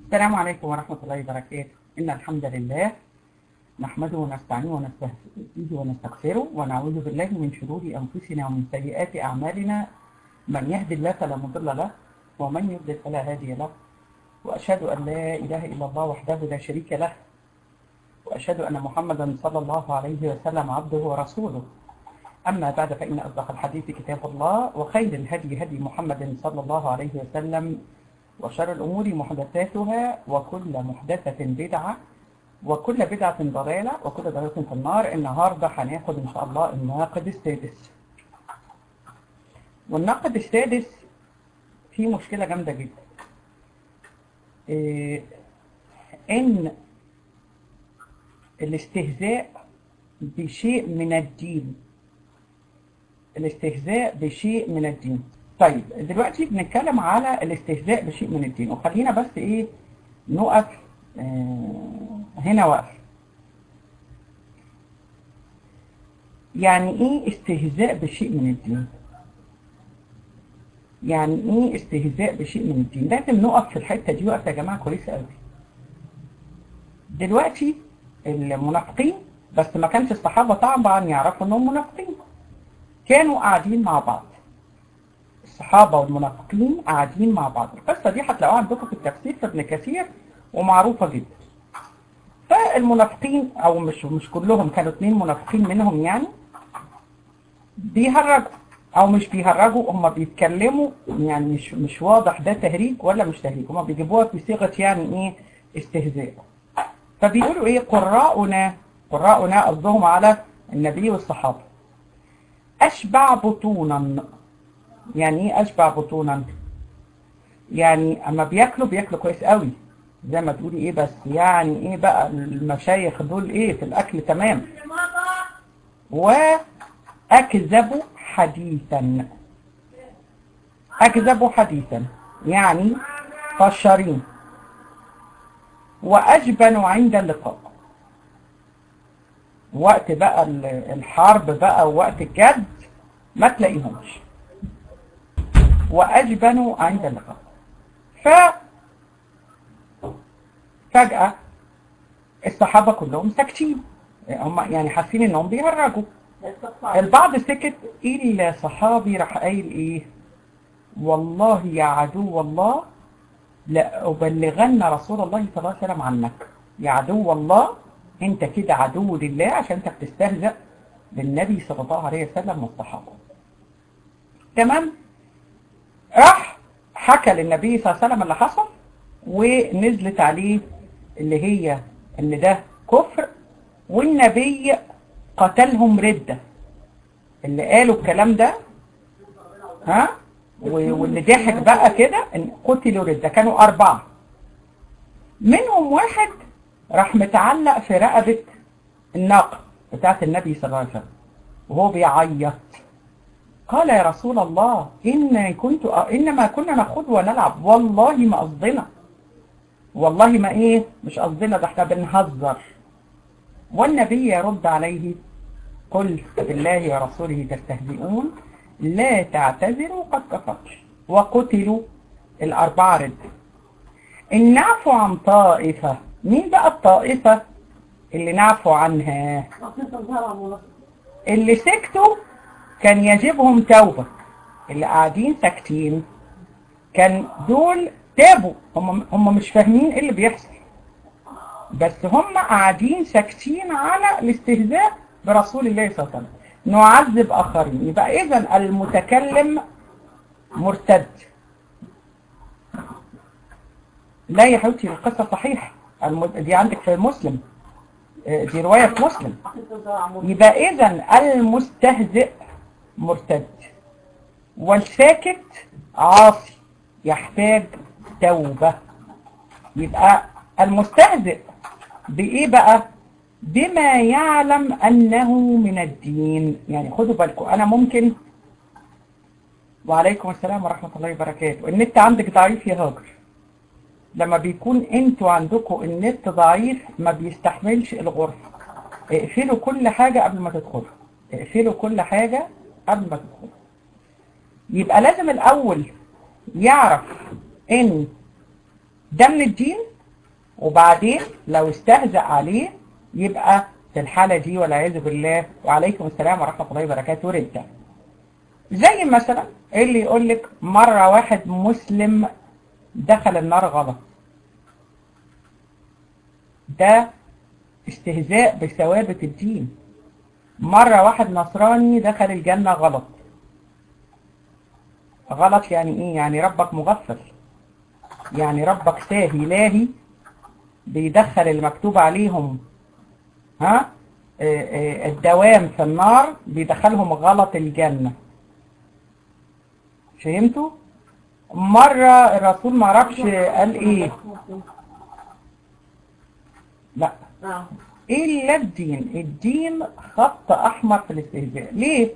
السلام عليكم ورحمة الله وبركاته إن الحمد لله نحمده ونستعينه ونستهديه ونستغفره ونعوذ بالله من شرور أنفسنا ومن سيئات أعمالنا من يهد الله فلا مضل له ومن يضلل فلا هادي له وأشهد أن لا إله إلا الله وحده لا شريك له وأشهد أن محمدا صلى الله عليه وسلم عبده ورسوله أما بعد فإن أصدق الحديث كتاب الله وخير الهدي هدي محمد صلى الله عليه وسلم وشر الأمور محدثاتها وكل محدثة بدعة وكل بدعة ضلالة وكل ضلالة في النار النهاردة هناخد إن شاء الله الناقد السادس والناقد السادس فيه مشكلة جامدة جدا إيه إن الاستهزاء بشيء من الدين الاستهزاء بشيء من الدين طيب دلوقتي بنتكلم على الاستهزاء بشيء من الدين وخلينا بس ايه نقف آه هنا وقف يعني ايه استهزاء بشيء من الدين يعني ايه استهزاء بشيء من الدين لازم نقف في الحته دي وقت يا جماعه كويسه قوي دلوقتي المنافقين بس ما كانش الصحابه طبعا يعرفوا انهم منافقين كانوا قاعدين مع بعض الصحابة والمنافقين قاعدين مع بعض القصة دي هتلاقوها عندكم في التفسير في ابن كثير ومعروفة جدا فالمنافقين او مش مش كلهم كانوا اتنين منافقين منهم يعني بيهرجوا او مش بيهرجوا هم بيتكلموا يعني مش مش واضح ده تهريج ولا مش تهريج هم بيجيبوها في صيغة يعني ايه استهزاء فبيقولوا ايه قراؤنا قراؤنا قصدهم على النبي والصحابة أشبع بطونا يعني ايه أشبع بطونا يعني أما بياكلوا بياكلوا كويس قوي زي ما تقولي ايه بس يعني ايه بقى المشايخ دول ايه في الأكل تمام وأكذبوا حديثا أكذبوا حديثا يعني فشارين وأجبنوا عند اللقاء وقت بقى الحرب بقى ووقت الجد ما تلاقيهمش وأجبنوا عند اللقاء ف فجأة الصحابة كلهم ساكتين هم يعني حاسين انهم بيهرجوا البعض سكت الا صحابي راح قايل ايه والله يا عدو الله لأبلغن رسول الله صلى الله عليه وسلم عنك يا عدو الله انت كده عدو لله عشان انت بتستهزأ بالنبي صلى الله عليه وسلم والصحابة تمام راح حكى للنبي صلى الله عليه وسلم اللي حصل ونزلت عليه اللي هي ان ده كفر والنبي قتلهم ردة اللي قالوا الكلام ده ها واللي ضحك بقى كده ان قتلوا ردة كانوا أربعة منهم واحد راح متعلق في رقبة الناقة بتاعت النبي صلى الله عليه وسلم وهو بيعيط قال يا رسول الله إن كنت إنما كنا نخوض ونلعب والله ما قصدنا والله ما إيه مش قصدنا ده احنا بنهزر والنبي يرد عليه قل بالله ورسوله تستهزئون لا تعتذروا قد كفرت وقتلوا الأربعة رد إن نعفو عن طائفة مين بقى الطائفة اللي نعفو عنها اللي سكتوا كان يجبهم توبة اللي قاعدين ساكتين كان دول تابوا هم, هم مش فاهمين ايه اللي بيحصل بس هم قاعدين ساكتين على الاستهزاء برسول الله صلى الله عليه وسلم نعذب آخرين يبقى إذا المتكلم مرتد لا يا حبيبتي القصة صحيحة دي عندك في مسلم دي رواية في مسلم يبقى إذا المستهزئ مرتد والساكت عاصي يحتاج توبة يبقى المستهزئ بإيه بقى بما يعلم أنه من الدين يعني خدوا بالكم أنا ممكن وعليكم السلام ورحمة الله وبركاته النت عندك ضعيف يا هاجر لما بيكون انتوا عندكم النت ضعيف ما بيستحملش الغرفة اقفلوا كل حاجة قبل ما تدخلوا اقفلوا كل حاجة قبل ما تدخلوا يبقى لازم الأول يعرف ان ده من الدين وبعدين لو استهزأ عليه يبقى في الحالة دي والعياذ بالله وعليكم السلام ورحمة الله وبركاته ردة زي مثلا اللي يقول لك مرة واحد مسلم دخل النار غلط ده استهزاء بثوابت الدين مرة واحد نصراني دخل الجنة غلط غلط يعني ايه يعني ربك مغفل يعني ربك ساهي لاهي بيدخل المكتوب عليهم ها الدوام في النار بيدخلهم غلط الجنة فهمتوا مرة الرسول ما عرفش قال ايه لا الا الدين الدين خط احمر في الاستهزاء ليه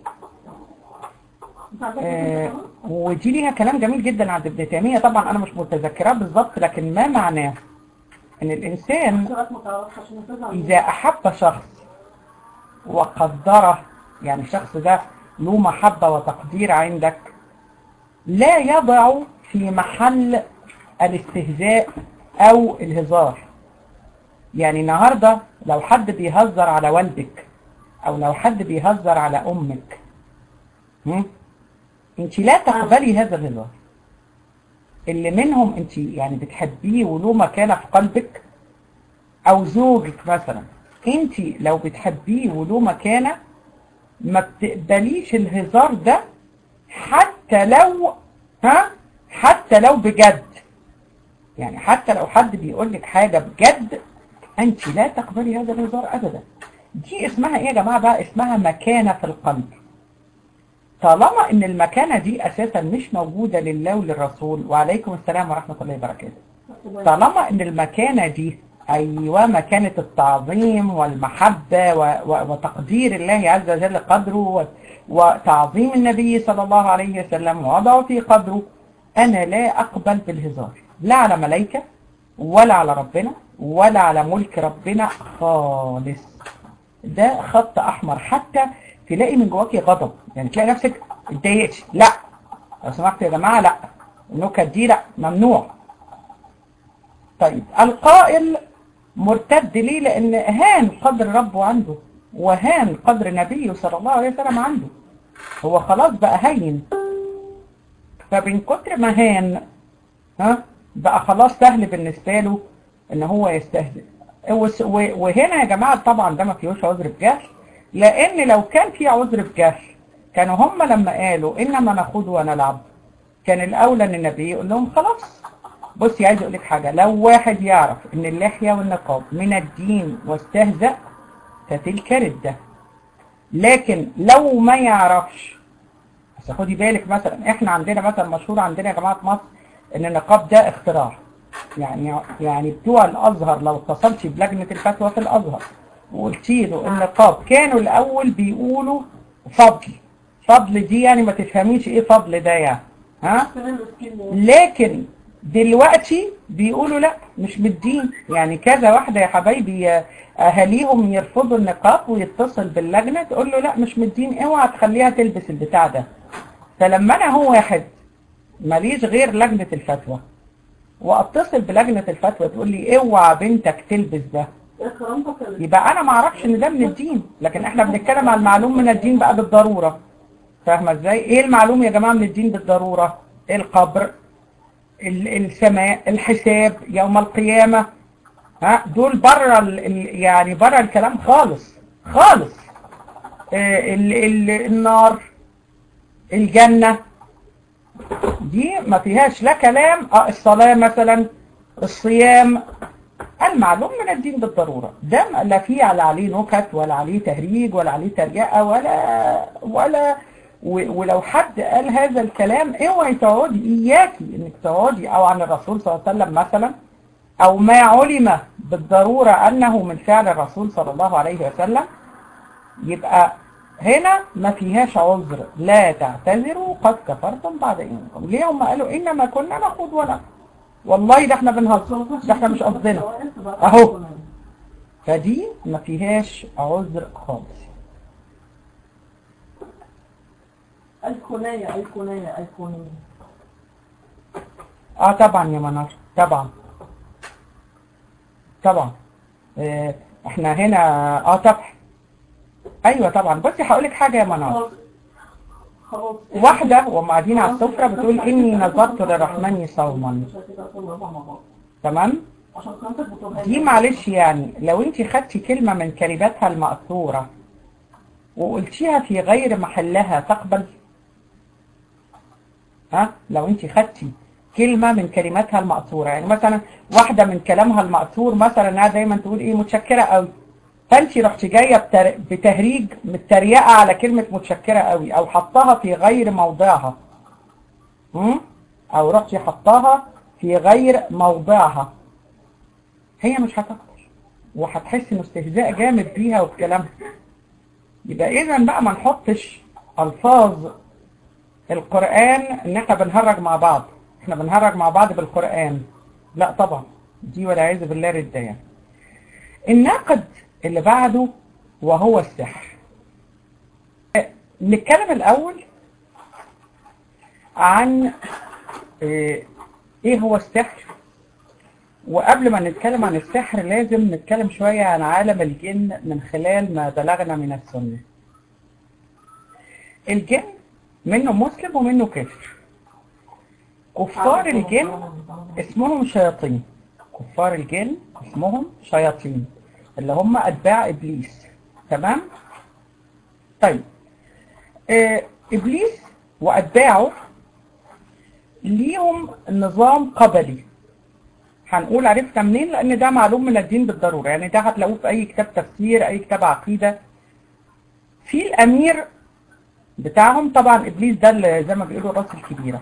آه ودي ليها كلام جميل جدا عند ابن تيمية طبعا انا مش متذكراه بالظبط لكن ما معناه ان الانسان اذا احب شخص وقدره يعني الشخص ده له محبة وتقدير عندك لا يضع في محل الاستهزاء او الهزار يعني النهاردة لو حد بيهزر على والدك او لو حد بيهزر على امك انت لا تقبلي هذا الهزار اللي منهم انت يعني بتحبيه وله مكانة في قلبك او زوجك مثلا انت لو بتحبيه وله مكانة ما بتقبليش الهزار ده حتى لو ها حتى لو بجد يعني حتى لو حد بيقول لك حاجة بجد انت لا تقبلي هذا الهزار ابدا دي اسمها ايه يا جماعة بقى اسمها مكانة في القلب طالما ان المكانة دي اساسا مش موجودة لله وللرسول وعليكم السلام ورحمة الله وبركاته طالما ان المكانة دي ايوه مكانة التعظيم والمحبة وتقدير الله عز وجل قدره وتعظيم النبي صلى الله عليه وسلم ووضعه في قدره انا لا اقبل بالهزار لا على ملائكة ولا على ربنا ولا على ملك ربنا خالص ده خط احمر حتى تلاقي من جواكي غضب يعني تلاقي نفسك اتضايقتي لا لو سمحت يا جماعه لا النكت دي لا ممنوع طيب القائل مرتد ليه لان هان قدر ربه عنده وهان قدر نبيه صلى الله عليه وسلم عنده هو خلاص بقى هين فمن كتر ما هان ها بقى خلاص سهل بالنسبه له ان هو يستهزئ وهنا يا جماعه طبعا ده ما فيهوش عذر بجهل لان لو كان في عذر بجهل كانوا هم لما قالوا انما نخوض ونلعب كان الاولى ان النبي يقول لهم خلاص بصي عايز اقول لك حاجه لو واحد يعرف ان اللحيه والنقاب من الدين واستهزأ فتلك رده لكن لو ما يعرفش بس خدي بالك مثلا احنا عندنا مثلا مشهور عندنا يا جماعه مصر ان النقاب ده اختراع يعني يعني بتوع الازهر لو اتصلتي بلجنه الفتوى في الازهر وقلت له النقاب كانوا الاول بيقولوا فضل فضل دي يعني ما تفهميش ايه فضل ده يعني ها لكن دلوقتي بيقولوا لا مش بالدين يعني كذا واحدة يا حبايبي اهاليهم يرفضوا النقاب ويتصل باللجنة تقول له لا مش من الدين اوعى تخليها تلبس البتاع ده فلما انا هو واحد ماليش غير لجنة الفتوى واتصل بلجنة الفتوى تقول لي اوعى بنتك تلبس ده يبقى انا ما اعرفش ان ده من الدين لكن احنا بنتكلم عن المعلوم من الدين بقى بالضرورة فاهمة ازاي ايه المعلوم يا جماعة من الدين بالضرورة القبر السماء الحساب يوم القيامة ها دول بره يعني بره الكلام خالص خالص ال ال النار الجنة دي ما فيهاش لا كلام اه الصلاة مثلا الصيام المعلوم من الدين بالضرورة ده لا فيه على عليه نكت ولا عليه تهريج ولا عليه ترجئة ولا ولا ولو حد قال هذا الكلام اوعي تقعدي اياكي انك تقعدي او عن الرسول صلى الله عليه وسلم مثلا او ما علم بالضرورة انه من فعل الرسول صلى الله عليه وسلم يبقى هنا ما فيهاش عذر لا تعتذروا قد كفرتم بعد ايمانكم ليه هم قالوا انما كنا نخوض ولا والله ده احنا بنهزر ده احنا مش قصدنا اهو فدي ما فيهاش عذر خالص الكناية الكناية الكناية اه طبعا يا منار طبعا طبعا آه، احنا هنا اه طبعا ايوه طبعا بصي هقول لك حاجه يا منار خلاص خلاص واحده وهم قاعدين على السفره بتقول اني نظرت للرحمن صوما مش هتبقى كل أربعة مع بعض تمام عشان كنتك بتقولها دي معلش يعني لو انت خدتي كلمه من كلماتها المأثوره وقلتيها في غير محلها تقبل ها لو انت خدتي كلمه من كلماتها المأثوره يعني مثلا واحده من كلامها المأثور مثلا انها دايما تقول ايه متشكره قوي فانت رحتي جايه بتر- بتهريج متريقه على كلمه متشكره قوي او حطاها في غير موضعها م? او رحتي حطاها في غير موضعها هي مش هتقبل وهتحس انه استهزاء جامد بيها وبكلامها يبقى اذا بقى ما نحطش الفاظ القرآن ان احنا بنهرج مع بعض احنا بنهرج مع بعض بالقرآن لا طبعا دي والعياذ بالله ردة يعني الناقد اللي بعده وهو السحر نتكلم الاول عن آه، ايه هو السحر وقبل ما نتكلم عن السحر لازم نتكلم شوية عن عالم الجن من خلال ما بلغنا من السنة الجن منه مسلم ومنه كافر كفار الجن اسمهم شياطين كفار الجن اسمهم شياطين اللي هم أتباع إبليس تمام؟ طيب آه إبليس وأتباعه ليهم نظام قبلي هنقول عرفنا منين لان ده معلوم من الدين بالضروره يعني ده هتلاقوه في اي كتاب تفسير اي كتاب عقيده في الامير بتاعهم طبعا ابليس ده اللي زي ما بيقولوا الراس الكبيره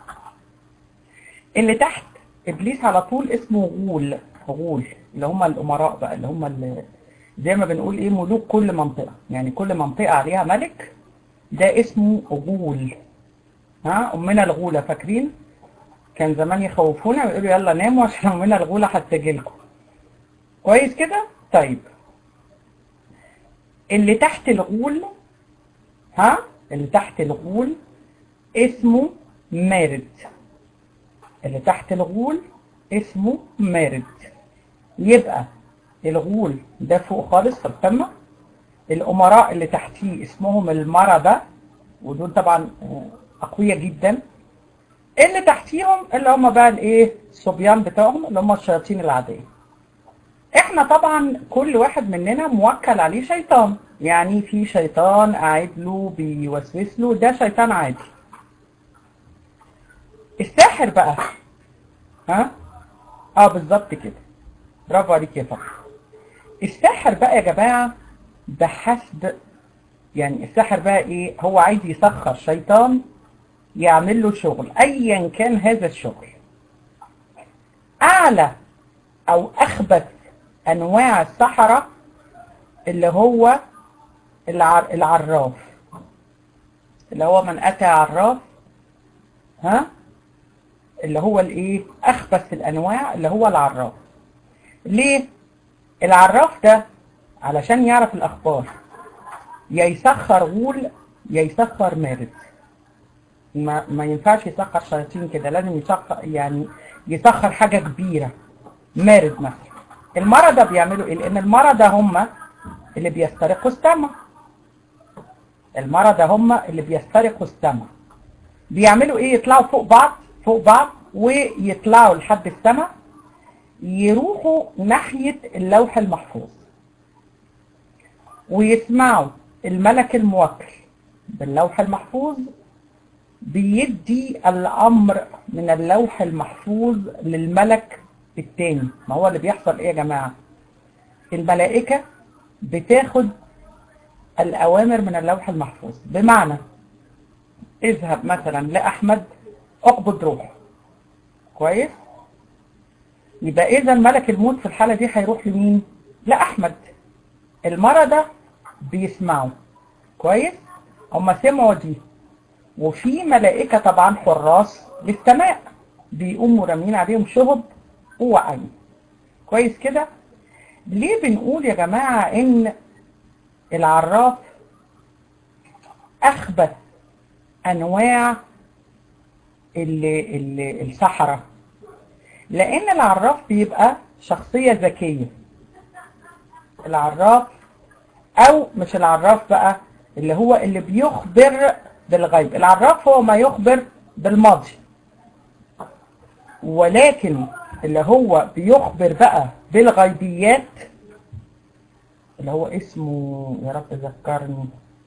اللي تحت ابليس على طول اسمه غول غول اللي هم الامراء بقى اللي هم اللي زي ما بنقول ايه ملوك كل منطقه يعني كل منطقه عليها ملك ده اسمه غول ها امنا الغوله فاكرين كان زمان يخوفونا ويقولوا يلا ناموا عشان امنا الغوله هتجيلكم كويس كده طيب اللي تحت الغول ها اللي تحت الغول اسمه مارد اللي تحت الغول اسمه مارد يبقى الغول ده فوق خالص في القمة الأمراء اللي تحتيه اسمهم المردة ودول طبعا آه، أقوياء جدا اللي تحتيهم اللي هم بقى الايه الصبيان بتوعهم اللي هم الشياطين العادية احنا طبعا كل واحد مننا موكل عليه شيطان يعني في شيطان قاعد له بيوسوس له ده شيطان عادي الساحر بقى ها اه بالظبط كده برافو عليك يا فخر الساحر بقى يا جماعة بحسب يعني الساحر بقى ايه هو عايز يسخر شيطان يعمل له شغل ايا كان هذا الشغل اعلى او اخبث انواع السحرة اللي هو العر... العراف اللي هو من اتى عراف ها اللي هو الايه اخبث الانواع اللي هو العراف ليه العراف ده علشان يعرف الاخبار يا يسخر غول يا يسخر مارد ما, ما ينفعش يسخر شياطين كده لازم يسخر يعني يسخر حاجة كبيرة مارد مثلا المرضى بيعملوا ايه لان المرضى هم اللي بيسترقوا السمع المرضى هم اللي بيسترقوا السمع بيعملوا ايه يطلعوا فوق بعض فوق بعض ويطلعوا لحد السماء يروحوا ناحية اللوح المحفوظ ويسمعوا الملك الموكل باللوح المحفوظ بيدي الأمر من اللوح المحفوظ للملك التاني ما هو اللي بيحصل ايه يا جماعة الملائكة بتاخد الأوامر من اللوح المحفوظ بمعنى اذهب مثلا لأحمد اقبض روحه كويس يبقى إذا ملك الموت في الحالة دي هيروح لمين لأحمد المرضى بيسمعوا كويس هما سمعوا دي وفي ملائكة طبعا حراس للسماء بيقوموا رامين عليهم شهب وعين كويس كده ليه بنقول يا جماعة ان العراف اخبث انواع ال- ال- السحرة لان العراف بيبقى شخصية ذكية العراف او مش العراف بقى اللي هو اللي بيخبر بالغيب العراف هو ما يخبر بالماضي ولكن اللي هو بيخبر بقى بالغيبيات اللي هو اسمه يا رب ذكرني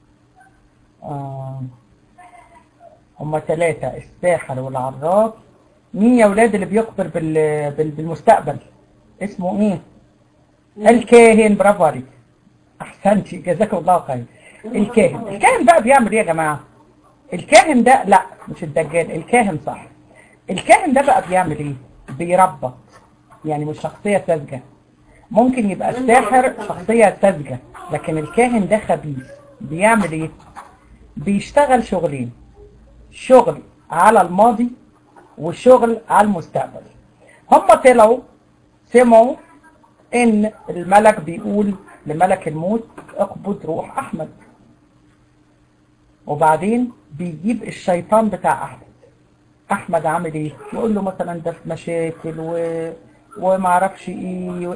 آه هما ثلاثة الساحر والعراف مين يا ولاد اللي بيخبر بال... بال... بالمستقبل اسمه ايه الكاهن برافو عليك احسنتي جزاكم الله خير الكاهن الكاهن بقى بيعمل ايه يا جماعه الكاهن ده لا مش الدجال الكاهن صح الكاهن ده بقى بيعمل ايه بيربط يعني مش شخصيه ساذجه ممكن يبقى الساحر شخصيه ساذجه لكن الكاهن ده خبيث بيعمل ايه بيشتغل شغلين شغل على الماضي وشغل على المستقبل هم طلعوا سمعوا ان الملك بيقول لملك الموت اقبض روح احمد وبعدين بيجيب الشيطان بتاع احمد احمد عامل ايه يقول له مثلا ده في مشاكل و... ومعرفش ايه و...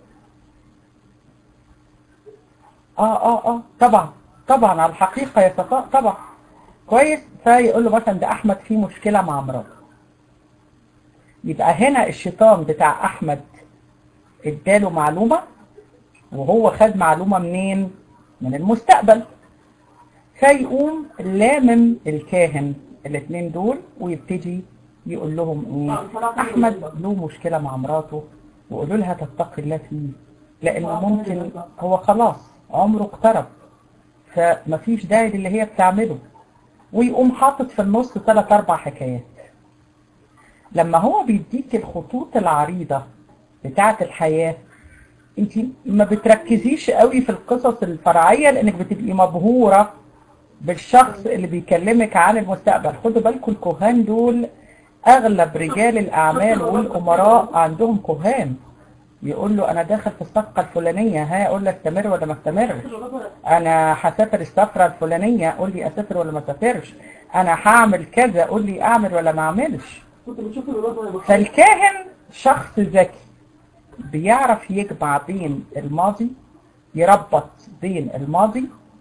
اه اه اه طبعا طبعا على الحقيقة يا صفاء طبعا كويس فيقول له مثلا ده احمد فيه مشكلة مع مراته يبقى هنا الشيطان بتاع احمد اداله معلومة وهو خد معلومة منين من المستقبل فيقوم لامم الكاهن الاثنين دول ويبتدي يقول لهم ايه احمد له مشكلة مع مراته وقولوا لها تتقي الله فيه لانه ممكن هو خلاص عمره اقترب فمفيش داعي للي هي بتعمله ويقوم حاطط في النص ثلاث اربع حكايات لما هو بيديك الخطوط العريضة بتاعة الحياة انت ما بتركزيش قوي في القصص الفرعية لانك بتبقي مبهورة بالشخص اللي بيكلمك عن المستقبل خدوا بالكم الكهان دول اغلب رجال الاعمال والامراء عندهم كهان يقول له انا داخل في الصفقة الفلانية ها اقول له استمر ولا ما استمرش انا هسافر السفرة الفلانية قول لي اسافر ولا ما اسافرش انا هعمل كذا قول لي اعمل ولا ما اعملش كنت بتشوف الولاد ولا بتشوف فالكاهن شخص ذكي بيعرف يجمع بين الماضي يربط بين الماضي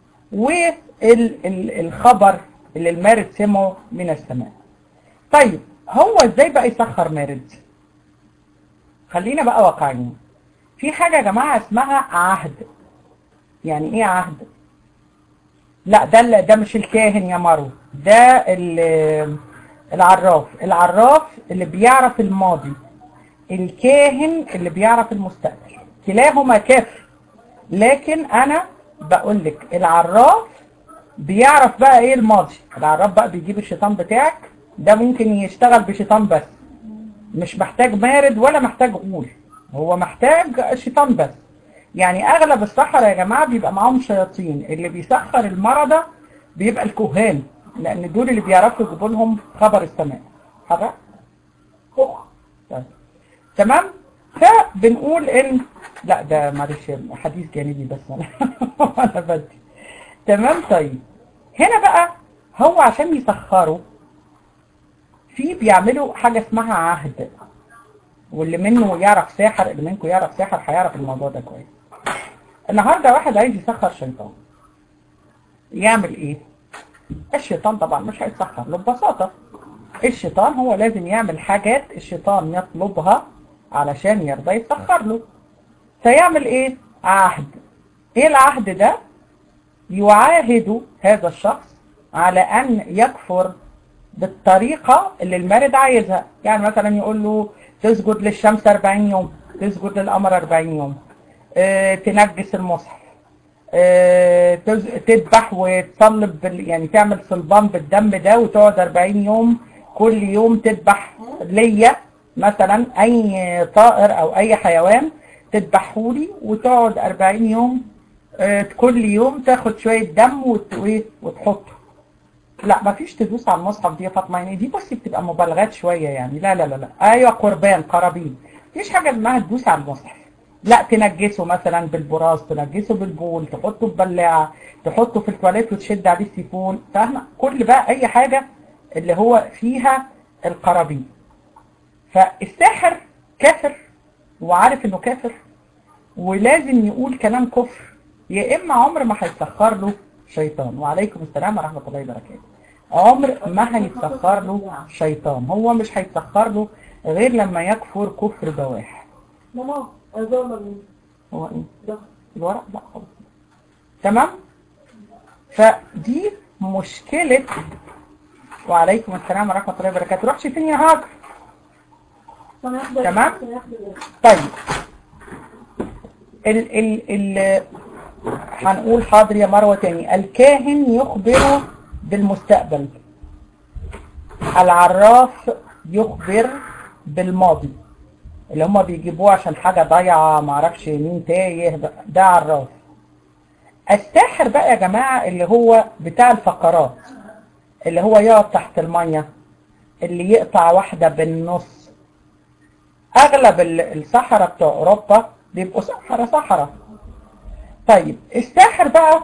والخبر اللي المارد سمعه من السماء طيب هو ازاي بقى يسخر مارد خلينا بقى واقعيين في حاجة يا جماعة اسمها عهد يعني ايه عهد لا ده ال- ده مش الكاهن يا مارو ده ال- العراف العراف اللي بيعرف الماضي الكاهن اللي بيعرف المستقبل كلاهما كافر لكن انا بقول لك العراف بيعرف بقى ايه الماضي العراف بقى بيجيب الشيطان بتاعك ده ممكن يشتغل بشيطان بس مش محتاج مارد ولا محتاج غول هو محتاج شيطان بس يعني اغلب السحرة يا جماعة بيبقى معاهم شياطين اللي بيسخر المرضى بيبقى الكهان لان دول اللي بيعرفوا يجيبوا لهم خبر السماء حاجة كخ طيب. تمام فبنقول ان لا ده معلش حديث جانبي بس انا انا بدي تمام طيب هنا بقى هو عشان يسخروا في بيعملوا حاجة اسمها عهد واللي منه يعرف ساحر اللي منكم يعرف ساحر هيعرف الموضوع ده كويس النهارده واحد عايز يسخر شيطان يعمل ايه الشيطان طبعا مش هيتسخر له ببساطة الشيطان هو لازم يعمل حاجات الشيطان يطلبها علشان يرضى يتسخر له فيعمل ايه عهد ايه العهد ده يعاهد هذا الشخص على ان يكفر بالطريقة اللي المارد عايزها يعني مثلا يقول له تسجد للشمس 40 يوم تسجد للقمر 40 يوم اه تنجس المصحف اه تز- تذبح وتصلب بال- يعني تعمل صلبان بالدم ده وتقعد 40 يوم كل يوم تذبح ليا مثلا اي طائر او اي حيوان تذبحهولي وتقعد 40 يوم اه كل يوم تاخد شوية دم وت- وإيه؟ وتحطه لا ما فيش تدوس على المصحف دي يا فاطمه يعني دي بصي بتبقى مبالغات شويه يعني لا لا لا لا ايوه قربان قرابين مفيش حاجه اسمها تدوس على المصحف لا تنجسه مثلا بالبراز تنجسه بالبول تحطه في بلاعه تحطه في التواليت وتشد عليه السيفون فاهمه كل بقى اي حاجه اللي هو فيها القرابين فالساحر كافر وعارف انه كافر ولازم يقول كلام كفر يا اما عمر ما هيتسخر له شيطان وعليكم السلام ورحمة الله وبركاته عمر ما هيتسخر له شيطان هو مش هيتسخر له غير لما يكفر كفر بواح ماما انا زي ما بنت. هو ايه ده الورق لا خلاص تمام فدي مشكلة وعليكم السلام ورحمة الله وبركاته روحش فين يا هاجر انا هاخد تمام. أنا هاخد إيه؟ طيب ال ال ال هنقول حاضر يا مروة تاني الكاهن يخبر بالمستقبل العراف يخبر بالماضي اللي هما بيجيبوه عشان حاجة ضايعة معرفش مين تايه ده- ده عراف الساحر بقى يا جماعة اللي هو بتاع الفقرات اللي هو يقعد تحت المية اللي يقطع واحدة بالنص اغلب ال- السحرة بتوع اوروبا بيبقوا سحرة سحرة طيب الساحر بقى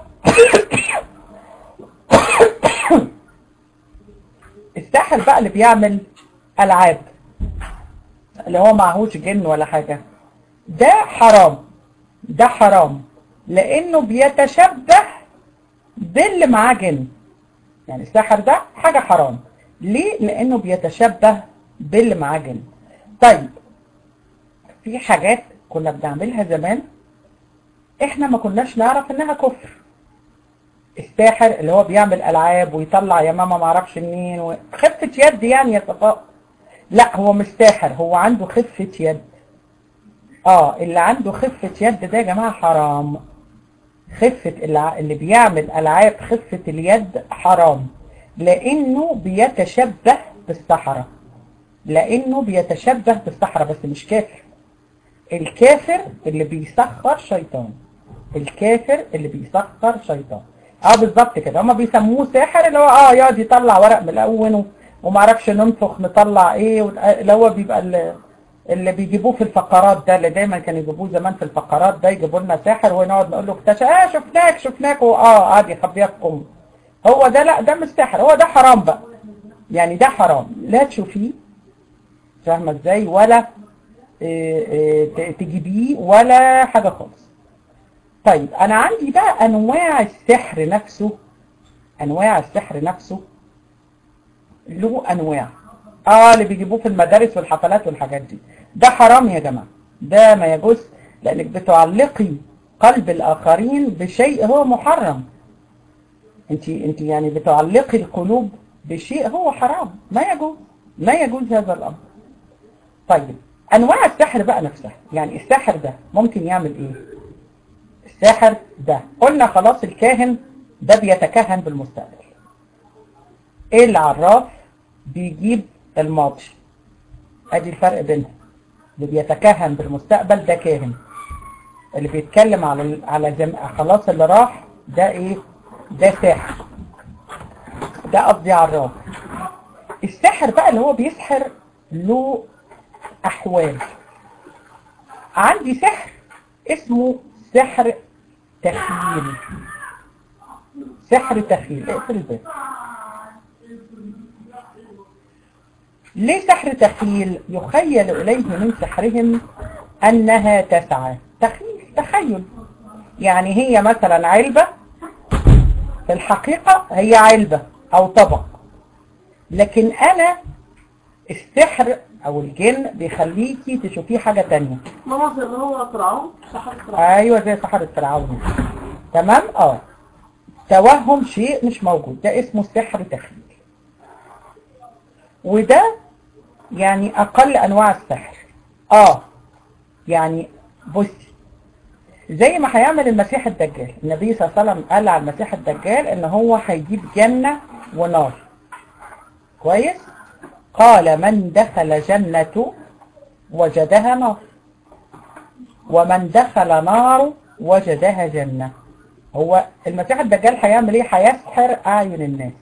الساحر بقى اللي بيعمل العاب اللي هو معهوش جن ولا حاجة ده حرام ده حرام لانه بيتشبه باللي معاه جن يعني الساحر ده حاجة حرام ليه لانه بيتشبه باللي معاه جن طيب في حاجات كنا بنعملها زمان احنا ما كناش نعرف انها كفر الساحر اللي هو بيعمل العاب ويطلع يا ماما ما اعرفش منين و... خفة يد يعني يا صفاء لا هو مش ساحر هو عنده خفة يد اه اللي عنده خفة يد ده يا جماعة حرام خفة الع... اللي بيعمل العاب خفة اليد حرام لانه بيتشبه بالسحرة لانه بيتشبه بالسحرة بس مش كافر الكافر اللي بيسخر شيطان الكافر اللي بيسخر شيطان اه بالظبط كده هما بيسموه ساحر اللي هو اه يقعد يطلع ورق ملون و- ومعرفش ننفخ نطلع ايه وت- اللي هو بيبقى اللي, اللي بيجيبوه في الفقرات ده اللي دايما كانوا يجيبوه زمان في الفقرات ده يجيبوا لنا ساحر ونقعد نقول له اكتشف اه شفناك شفناك واه قاعد يخبيها في كم هو ده لا ده مش ساحر هو ده حرام بقى يعني ده حرام لا تشوفيه فاهمه ازاي ولا إيه إيه ت- تجيبيه ولا حاجة خالص طيب انا عندي بقى انواع السحر نفسه انواع السحر نفسه له انواع اه اللي بيجيبوه في المدارس والحفلات والحاجات دي ده حرام يا جماعة ده ما يجوز لانك بتعلقي قلب الاخرين بشيء هو محرم انت انت يعني بتعلقي القلوب بشيء هو حرام ما يجوز ما يجوز هذا الامر طيب انواع السحر بقى نفسها يعني الساحر ده ممكن يعمل ايه الساحر ده قلنا خلاص الكاهن ده بيتكهن بالمستقبل ايه العراف بيجيب الماضي ادي الفرق بينهم اللي بيتكهن بالمستقبل ده كاهن اللي بيتكلم على على زم... خلاص اللي راح ده ايه ده ساحر ده قصدي عراف الساحر بقى اللي هو بيسحر له أحوال عندي سحر اسمه سحر تخيل سحر تخيل اقفل الباب ليه سحر تخيل يخيل إليه من سحرهم أنها تسعى تخيل تخيل يعني هي مثلا علبة في الحقيقة هي علبة أو طبق لكن أنا السحر او الجن بيخليكي تشوفيه حاجة تانية ماما زي ما هو فرعون سحر فرعون ايوه زي سحرة فرعون تمام اه توهم شيء مش موجود ده اسمه سحر تخيل وده يعني اقل انواع السحر اه يعني بصي زي ما هيعمل المسيح الدجال النبي صلى الله عليه وسلم قال على المسيح الدجال ان هو هيجيب جنة ونار كويس قال من دخل جنة وجدها نار ومن دخل نار وجدها جنة هو المسيح الدجال هيعمل ايه هيسحر اعين الناس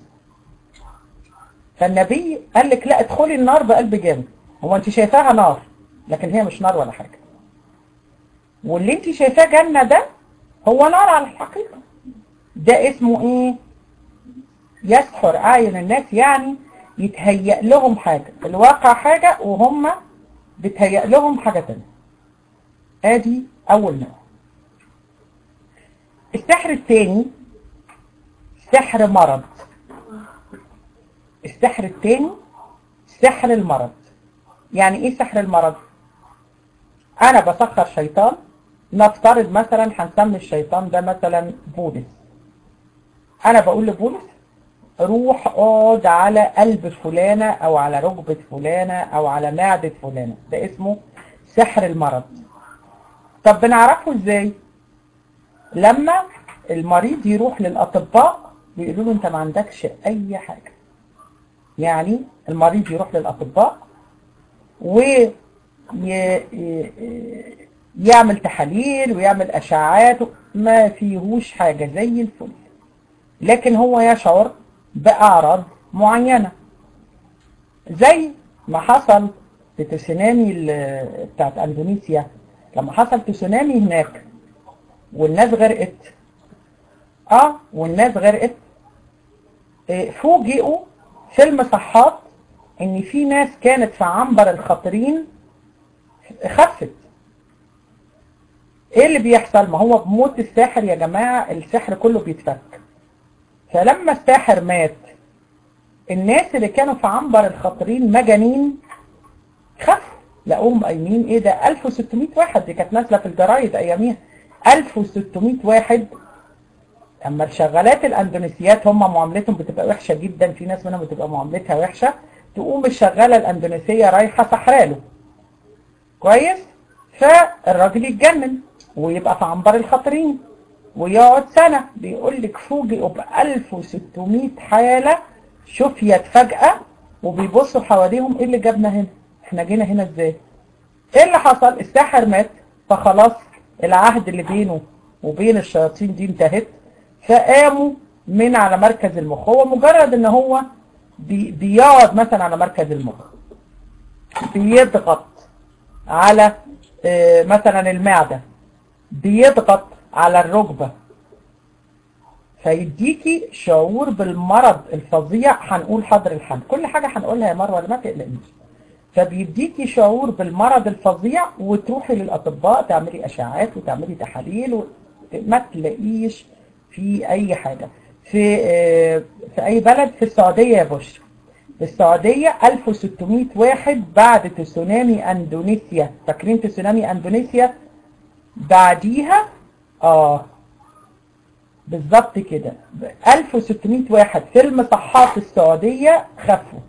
فالنبي قال لك لا ادخلي النار بقلب جامد هو انت شايفاها نار لكن هي مش نار ولا حاجة واللي انت شايفاه جنة ده هو نار على الحقيقة ده اسمه ايه يسحر اعين الناس يعني يتهيأ لهم حاجة الواقع حاجة وهم بتهيأ لهم حاجة تانية ادي اول نوع السحر الثاني سحر مرض السحر الثاني سحر المرض يعني ايه سحر المرض انا بسخر شيطان نفترض مثلا هنسمي الشيطان ده مثلا بولس انا بقول لبولس روح اقعد على قلب فلانة او على ركبة فلانة او على معدة فلانة ده اسمه سحر المرض طب بنعرفه ازاي لما المريض يروح للاطباء بيقولوا له انت ما عندكش اي حاجة يعني المريض يروح للاطباء و يعمل تحاليل ويعمل اشعاعات ما فيهوش حاجة زي الفل لكن هو يشعر بأعراض معينة زي ما حصل في تسونامي بتاعت اندونيسيا لما حصل تسونامي هناك والناس غرقت اه والناس غرقت اه فوجئوا في المصحات ان في ناس كانت في عنبر الخطرين خفت ايه اللي بيحصل ما هو بموت الساحر يا جماعة السحر كله بيتفك فلما الساحر مات الناس اللي كانوا في عنبر الخطرين مجانين خفوا لقوهم قايمين ايه ده 1600 واحد دي كانت نازله في الجرايد اياميها 1600 واحد اما الشغالات الاندونيسيات هم معاملتهم بتبقى وحشه جدا في ناس منهم بتبقى معاملتها وحشه تقوم الشغاله الاندونيسيه رايحه سحراله كويس فالراجل يتجنن ويبقى في عنبر الخطرين ويقعد سنة بيقول لك فوجئوا ب 1600 حالة شفيت فجأة وبيبصوا حواليهم ايه اللي جابنا هنا احنا جينا هنا ازاي ايه اللي حصل الساحر مات فخلاص العهد اللي بينه وبين الشياطين دي انتهت فقاموا من على مركز المخ هو مجرد ان هو بي بيقعد مثلا على مركز المخ بيضغط على اه مثلا المعدة بيضغط على الركبة فيديكي شعور بالمرض الفظيع هنقول حضر الحمل كل حاجة هنقولها يا مروة ما تقلقنيش فبيديكي شعور بالمرض الفظيع وتروحي للأطباء تعملي أشعاعات وتعملي تحاليل ما تلاقيش في أي حاجة في في أي بلد في السعودية يا بشرى في السعودية 1600 واحد بعد تسونامي أندونيسيا فاكرين تسونامي أندونيسيا بعديها اه بالظبط كده 1600 واحد في المصحات السعودية خفوا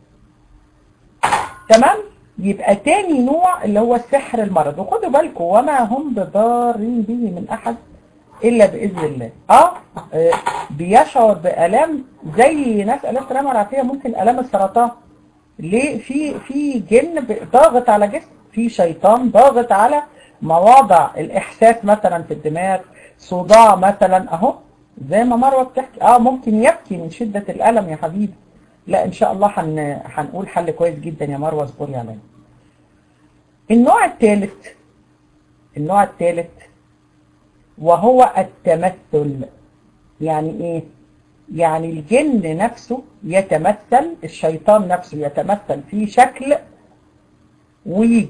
تمام يبقى تاني نوع اللي هو السحر المرض وخدوا بالكم وما هم بضارين به من احد الا باذن الله اه, آه بيشعر بالام زي نسال السلامه والعافيه ممكن الام السرطان ليه في في جن ضاغط على جسم في شيطان ضاغط على مواضع الاحساس مثلا في الدماغ صداع مثلا اهو زي ما مروه بتحكي اه ممكن يبكي من شده الالم يا حبيبي لا ان شاء الله هن... هنقول حل كويس جدا يا مروه اصبري عليا النوع الثالث النوع الثالث وهو التمثل يعني ايه يعني الجن نفسه يتمثل الشيطان نفسه يتمثل في شكل ويجي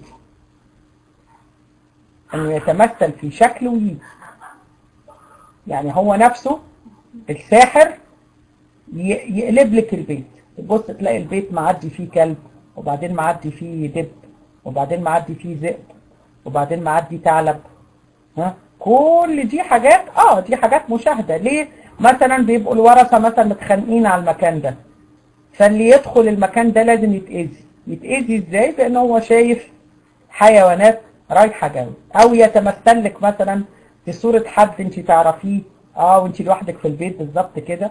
انه يتمثل في شكل ويجي يعني هو نفسه الساحر يقلب لك البيت تبص تلاقي البيت معدي فيه كلب وبعدين معدي فيه دب وبعدين معدي فيه ذئب وبعدين معدي ثعلب ها كل دي حاجات اه دي حاجات مشاهدة ليه مثلا بيبقوا الورثة مثلا متخانقين على المكان ده فاللي يدخل المكان ده لازم يتأذي يتأذي ازاي بان هو شايف حيوانات رايحة جاية او يتمثل لك مثلا في صورة حد انت تعرفيه اه وانت لوحدك في البيت بالظبط كده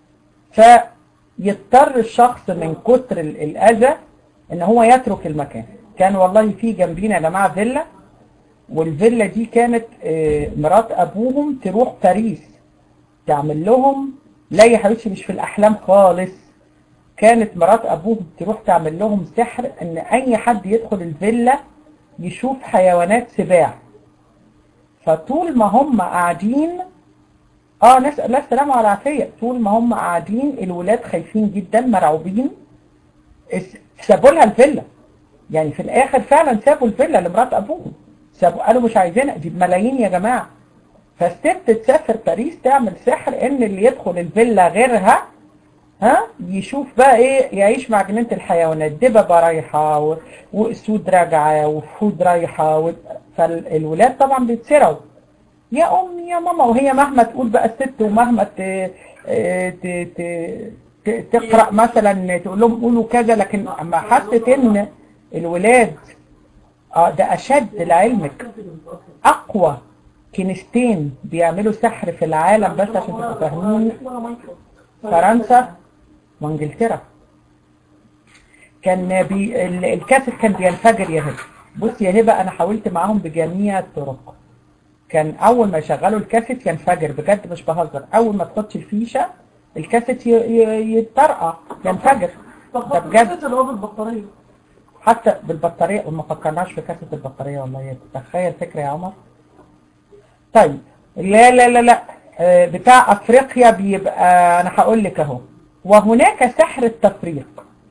فيضطر الشخص من كتر الاذى ان هو يترك المكان كان والله في جنبينا يا جماعة فيلا والفيلا دي كانت مرات ابوهم تروح باريس تعمل لهم لا يا حبيبتي مش في الاحلام خالص كانت مرات ابوهم تروح تعمل لهم سحر ان اي حد يدخل الفيلا يشوف حيوانات سباع فطول ما هم قاعدين اه نسأل الله السلامة والعافية طول ما هم قاعدين الولاد خايفين جدا مرعوبين سابوا لها الفيلا يعني في الاخر فعلا سابوا الفيلا لمرات ابوهم سابوا قالوا مش عايزينها دي بملايين يا جماعة فالست تسافر باريس تعمل سحر ان اللي يدخل الفيلا غيرها ها يشوف بقى ايه يعيش مع جنينة الحيوانات دببة رايحة و- واسود راجعة وفهود رايحة و... فالولاد طبعا بيتسرعوا يا امي يا ماما وهي مهما تقول بقى الست ومهما ت... ت... ت... ت... تقرأ مثلا تقول لهم قولوا كذا لكن اما حست ان الولاد اه ده اشد لعلمك اقوى كنيستين بيعملوا سحر في العالم بس عشان تبقوا فاهمين فرنسا وانجلترا كان بي ال- الكاسيت كان بينفجر يا هبه بص يا هبه انا حاولت معاهم بجميع الطرق كان اول ما يشغلوا الكاسيت ينفجر بجد مش بهزر اول ما تحط الفيشه الكاسيت ي- ي- يتطرقع ينفجر طب ده بجد اللي هو بالبطارية حتى بالبطارية وما فكرناش في كاسة البطارية والله يا تخيل فكرة يا عمر طيب لا لا لا لا آه، بتاع افريقيا بيبقى انا هقول لك اهو وهناك سحر التفريق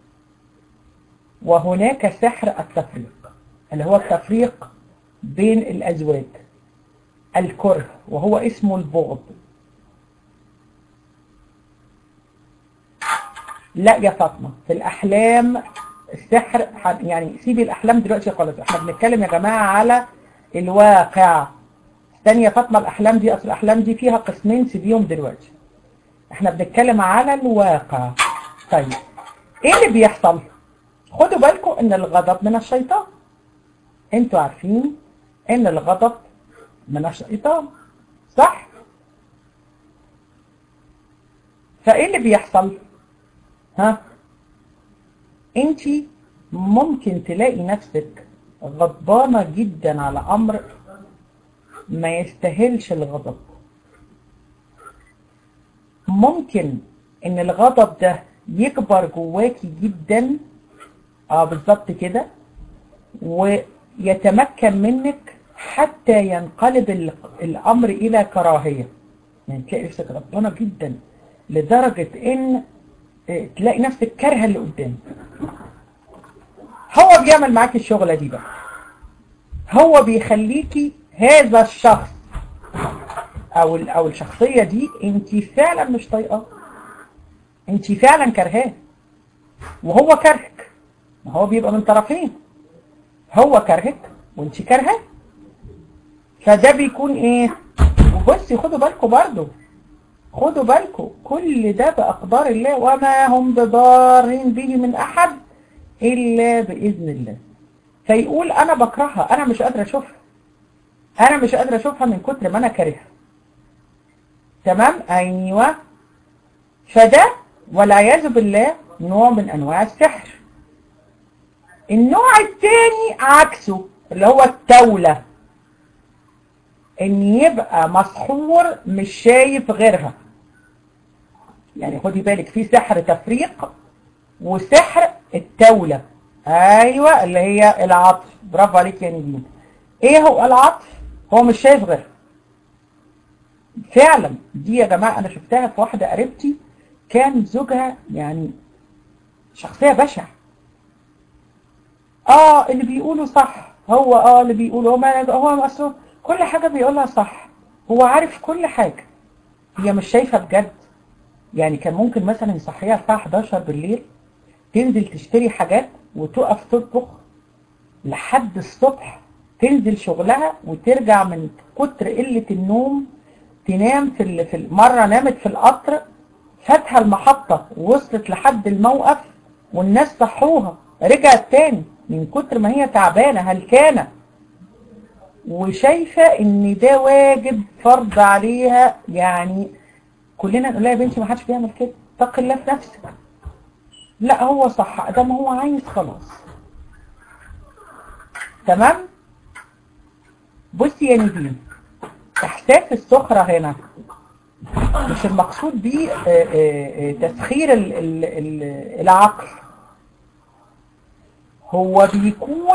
وهناك سحر التفريق اللي هو التفريق بين الازواج الكره وهو اسمه البغض لا يا فاطمة في الأحلام السحر ح- يعني سيبي الأحلام دلوقتي خالص احنا بنتكلم يا جماعة على الواقع استني يا فاطمة الأحلام دي أصل الأحلام دي فيها قسمين سيبيهم دلوقتي احنا بنتكلم على الواقع طيب ايه اللي بيحصل خدوا بالكم ان الغضب من الشيطان انتوا عارفين ان الغضب من الشيطان صح فايه اللي بيحصل ها انت ممكن تلاقي نفسك غضبانة جدا على امر ما يستاهلش الغضب ممكن ان الغضب ده يكبر جواكي جدا اه بالظبط كده ويتمكن منك حتى ينقلب ال- الامر الى كراهية يعني تلاقي نفسك غضبانة جدا لدرجة ان اه، تلاقي نفسك كارهة اللي قدامك هو بيعمل معاك الشغلة دي بقى هو بيخليكي هذا الشخص او ال- او الشخصية دي انت فعلا مش طايقاه انت فعلا كرهاه وهو كرهك ما هو بيبقى من طرفين هو كرهك وانت كرهاه فده بيكون ايه وبصي خدوا بالكم برضو خدوا بالكم كل ده بأقدار الله وما هم بضارين به من أحد إلا بإذن الله فيقول أنا بكرهها أنا مش قادرة أشوفها أنا مش قادرة أشوفها من كتر ما أنا كارهها تمام أيوة فده والعياذ بالله نوع من أنواع السحر النوع الثاني عكسه اللي هو التولة ان يبقى مسحور مش شايف غيرها يعني خدي بالك في سحر تفريق وسحر التولة ايوه اللي هي العطف برافو عليك يا نجيب ايه هو العطف هو مش شايف غيرها فعلا دي يا جماعة انا شفتها في واحدة قريبتي كان زوجها يعني شخصية بشعة اه اللي بيقوله صح هو اه اللي بيقوله هو ما هو اصله كل حاجة بيقولها صح هو عارف كل حاجة هي مش شايفة بجد يعني كان ممكن مثلا يصحيها الساعة 11 بالليل تنزل تشتري حاجات وتقف تطبخ لحد الصبح تنزل شغلها وترجع من كتر قلة النوم تنام في ال- في ال- مرة نامت في القطر فاتها المحطة ووصلت لحد الموقف والناس صحوها رجعت تاني من كتر ما هي تعبانة هلكانة وشايفة ان ده واجب فرض عليها يعني كلنا نقول لها يا بنتي ما حدش بيعمل كده اتق الله في نفسك لا هو صح ده ما هو عايز خلاص تمام بصي يا نبيل احساس السخرة هنا مش المقصود بيه آه، آه، آه، تسخير ال- ال- ال- العقل هو بيكون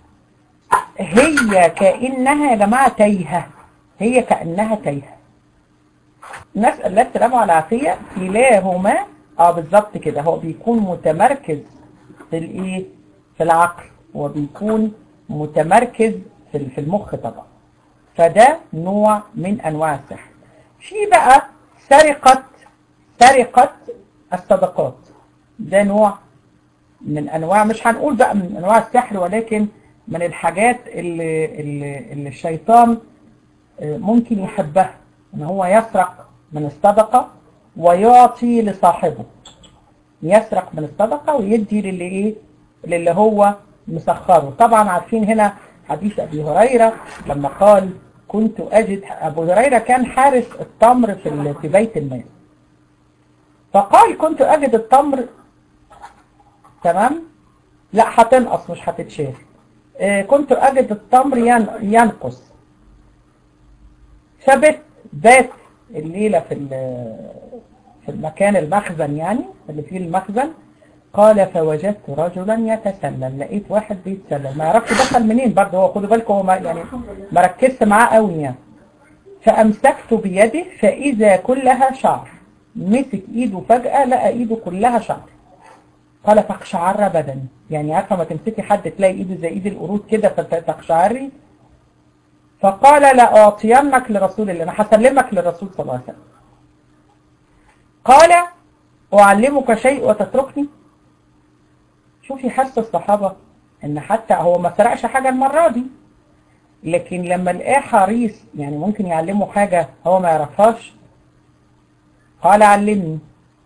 هي كأنها يا جماعة تايهة هي كأنها تايهة نسأل الله السلامة والعافية كلاهما اه بالظبط كده هو بيكون متمركز في الايه في العقل وبيكون متمركز في في المخ طبعا فده نوع من انواع السحر في بقى سرقة سرقة الصدقات ده نوع من انواع مش هنقول بقى من انواع السحر ولكن من الحاجات اللي, اللي, اللي الشيطان ممكن يحبها ان هو يسرق من الصدقة ويعطي لصاحبه يسرق من الصدقة ويدي للي ايه للي هو مسخره طبعا عارفين هنا حديث ابي هريرة لما قال كنت اجد ابو هريرة كان حارس التمر في في بيت المال فقال كنت اجد التمر تمام لا هتنقص مش هتتشال كنت اجد التمر ينقص فبت بات الليلة في في المكان المخزن يعني اللي فيه المخزن قال فوجدت رجلا يتسلل لقيت واحد بيتسلل ما يعرفش دخل منين برضه هو خدوا بالكم هو ما يعني ما ركزت معاه قوي يعني فامسكت بيده فاذا كلها شعر مسك ايده فجأة لقى ايده كلها شعر قال فاقشعر بدني يعني عارفه ما تمسكي حد تلاقي ايده زي ايد القرود كده فتقشعري فقال لا اعطينك لرسول الله انا هسلمك للرسول صلى الله عليه وسلم قال اعلمك شيء وتتركني شوفي حس الصحابة ان حتى هو ما سرقش حاجة المرة دي لكن لما لقاه حريص يعني ممكن يعلمه حاجة هو ما يعرفهاش قال علمني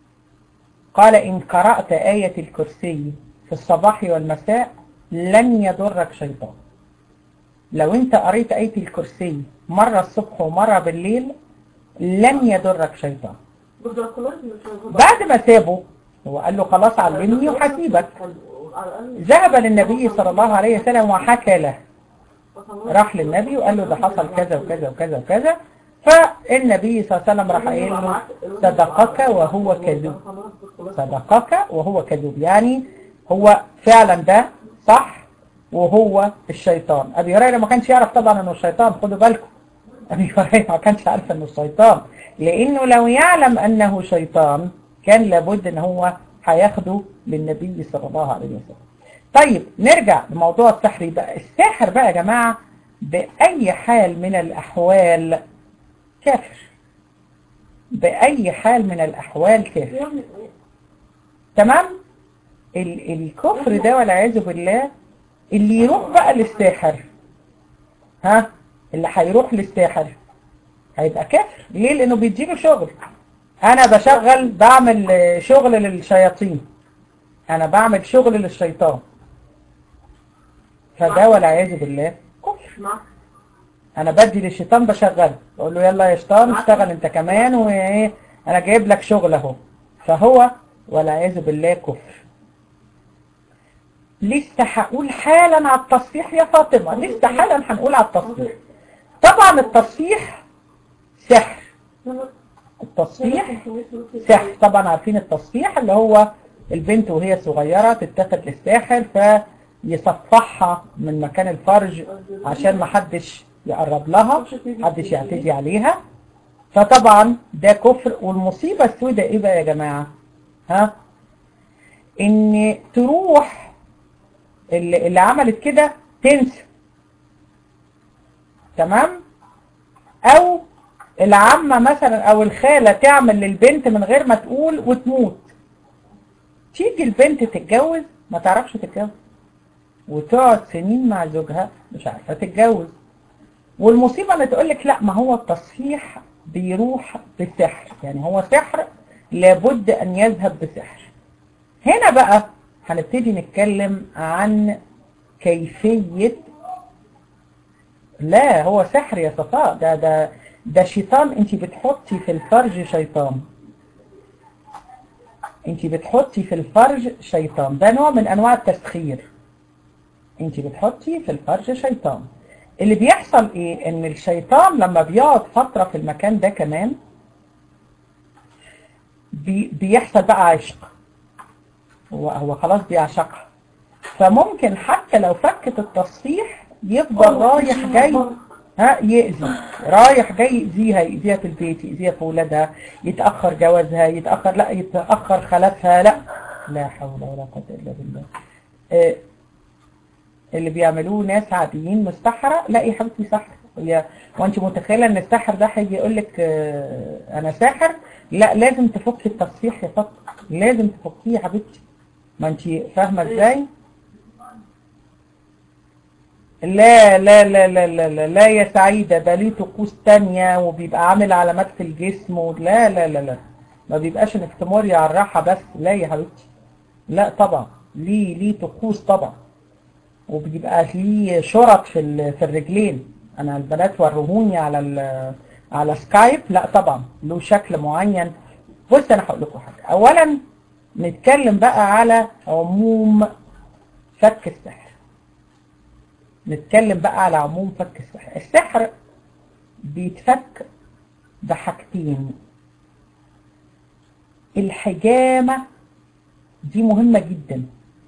قال إن قرأت آية الكرسي في الصباح والمساء لن يضرك شيطان لو انت قريت آية الكرسي مرة الصبح ومرة بالليل لن يضرك شيطان بعد ما سابه هو قال له خلاص علمني وهسيبك ذهب للنبي صلى الله عليه وسلم وحكى له راح للنبي وقال له ده حصل كذا وكذا وكذا وكذا فالنبي صلى الله عليه وسلم راح قايل له صدقك وهو كذوب صدقك وهو كذوب يعني هو فعلا ده صح وهو الشيطان ابي هريره ما كانش يعرف طبعا انه الشيطان خدوا بالكم ابي هريره ما كانش عارف انه الشيطان لانه لو يعلم انه شيطان كان لابد ان هو هياخده للنبي صلى الله عليه وسلم طيب نرجع لموضوع السحر بقى الساحر بقى يا جماعة بأي حال من الأحوال كافر بأي حال من الأحوال كافر تمام ال الكفر ده والعياذ بالله اللي يروح بقى للساحر ها اللي هيروح للساحر هيبقى كافر ليه لانه بيديله شغل انا بشغل بعمل شغل للشياطين انا بعمل شغل للشيطان فده والعياذ بالله كفر انا بدي للشيطان بشغله بقول له يلا يا شيطان اشتغل انت كمان وايه انا جايب لك شغل اهو فهو والعياذ بالله كفر لسه هقول حالا على التصحيح يا فاطمة لسه حالا هنقول على التصحيح طبعا التصحيح سحر التصحيح سحر طبعا عارفين التصحيح اللي هو البنت وهي صغيرة تتاخد للساحر فيصفحها من مكان الفرج عشان ما حدش يقرب لها حدش يعتدي عليها فطبعا ده كفر والمصيبة السوداء ايه بقى يا جماعة ها ان تروح اللي, اللي عملت كده تنسى تمام او العمة مثلا او الخالة تعمل للبنت من غير ما تقول وتموت تيجي البنت تتجوز ما تعرفش تتجوز وتقعد سنين مع زوجها مش عارفة تتجوز والمصيبة اللي تقول لك لا ما هو التصحيح بيروح بالسحر يعني هو سحر لابد ان يذهب بسحر هنا بقى هنبتدي نتكلم عن كيفية لا هو سحر يا صفاء ده ده ده شيطان انت بتحطي في الفرج شيطان انت بتحطي في الفرج شيطان ده نوع من انواع التسخير انت بتحطي في الفرج شيطان اللي بيحصل ايه ان الشيطان لما بيقعد فترة في المكان ده كمان بي بيحصل بقى عشق هو, هو خلاص بيعشقها فممكن حتى لو فكت التصفيح يفضل رايح جاي ها يأذي رايح جاي يأذيها يأذيها في البيت يأذيها في ولادها يتأخر جوازها يتأخر لا يتأخر خلافها لا لا حول ولا قوة إلا بالله آه اللي بيعملوه ناس عاديين مستحرة لا يا حبيبتي سحر هي وانت متخيلة ان الساحر ده هيجي يقول لك آه، انا ساحر لا لازم تفكي التصفيح يا فضل لازم تفكيه يا حبيبتي ما انت فاهمة ازاي لا لا لا لا لا لا, لا يا سعيدة ده ليه طقوس تانية وبيبقى عامل علامات في الجسم و- لا لا لا لا ما بيبقاش انكتموريا على الراحة بس لا يا حبيبتي لا طبعا ليه ليه طقوس طبعا وبيبقى ليه شرط في ال- في الرجلين انا البنات ورهوني على ال- على سكايب لا طبعا له شكل معين بص انا هقول لكم حاجه اولا نتكلم بقى على عموم فك السحر نتكلم بقى على عموم فك السحر السحر بيتفك بحاجتين الحجامة دي مهمة جدا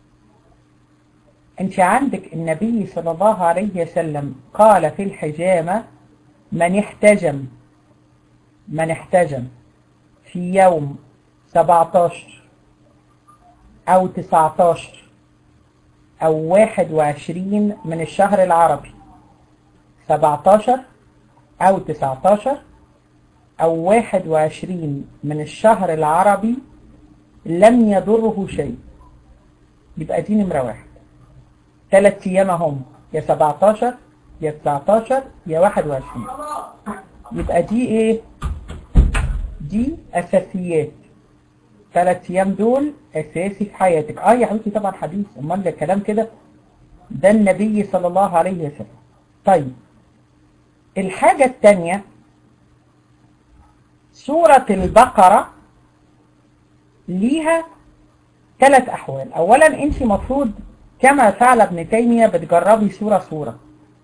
انت عندك النبي صلى الله عليه وسلم قال في الحجامة من احتجم من احتجم في يوم 17 او 19 او 21 من الشهر العربي 17 او 19 او 21 من الشهر العربي لم يضره شيء يبقى دي نمرة واحد ثلاث ايام هم يا 17 يا 19 يا 21 يبقى دي ايه دي اساسيات ثلاث ايام دول اساسي في حياتك اه يا حبيبتي طبعا حديث امال ده كلام كده ده النبي صلى الله عليه وسلم طيب الحاجة الثانية سورة البقرة ليها ثلاث أحوال أولا أنت مفروض كما فعل ابن تيمية بتجربي سورة سورة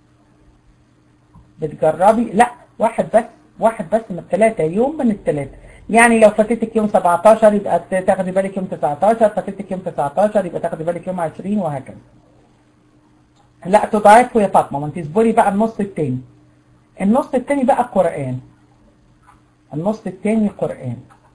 بتجربي لا واحد بس واحد بس من الثلاثة يوم من الثلاثة يعني لو فاتتك يوم 17 يبقى تاخدي بالك يوم 19 فاتتك يوم 19 يبقى تاخدي بالك يوم 20 وهكذا لا تضاعفوا يا فاطمة ما انت اصبري بقى النص التاني النص التاني بقى قرآن النص التاني قرآن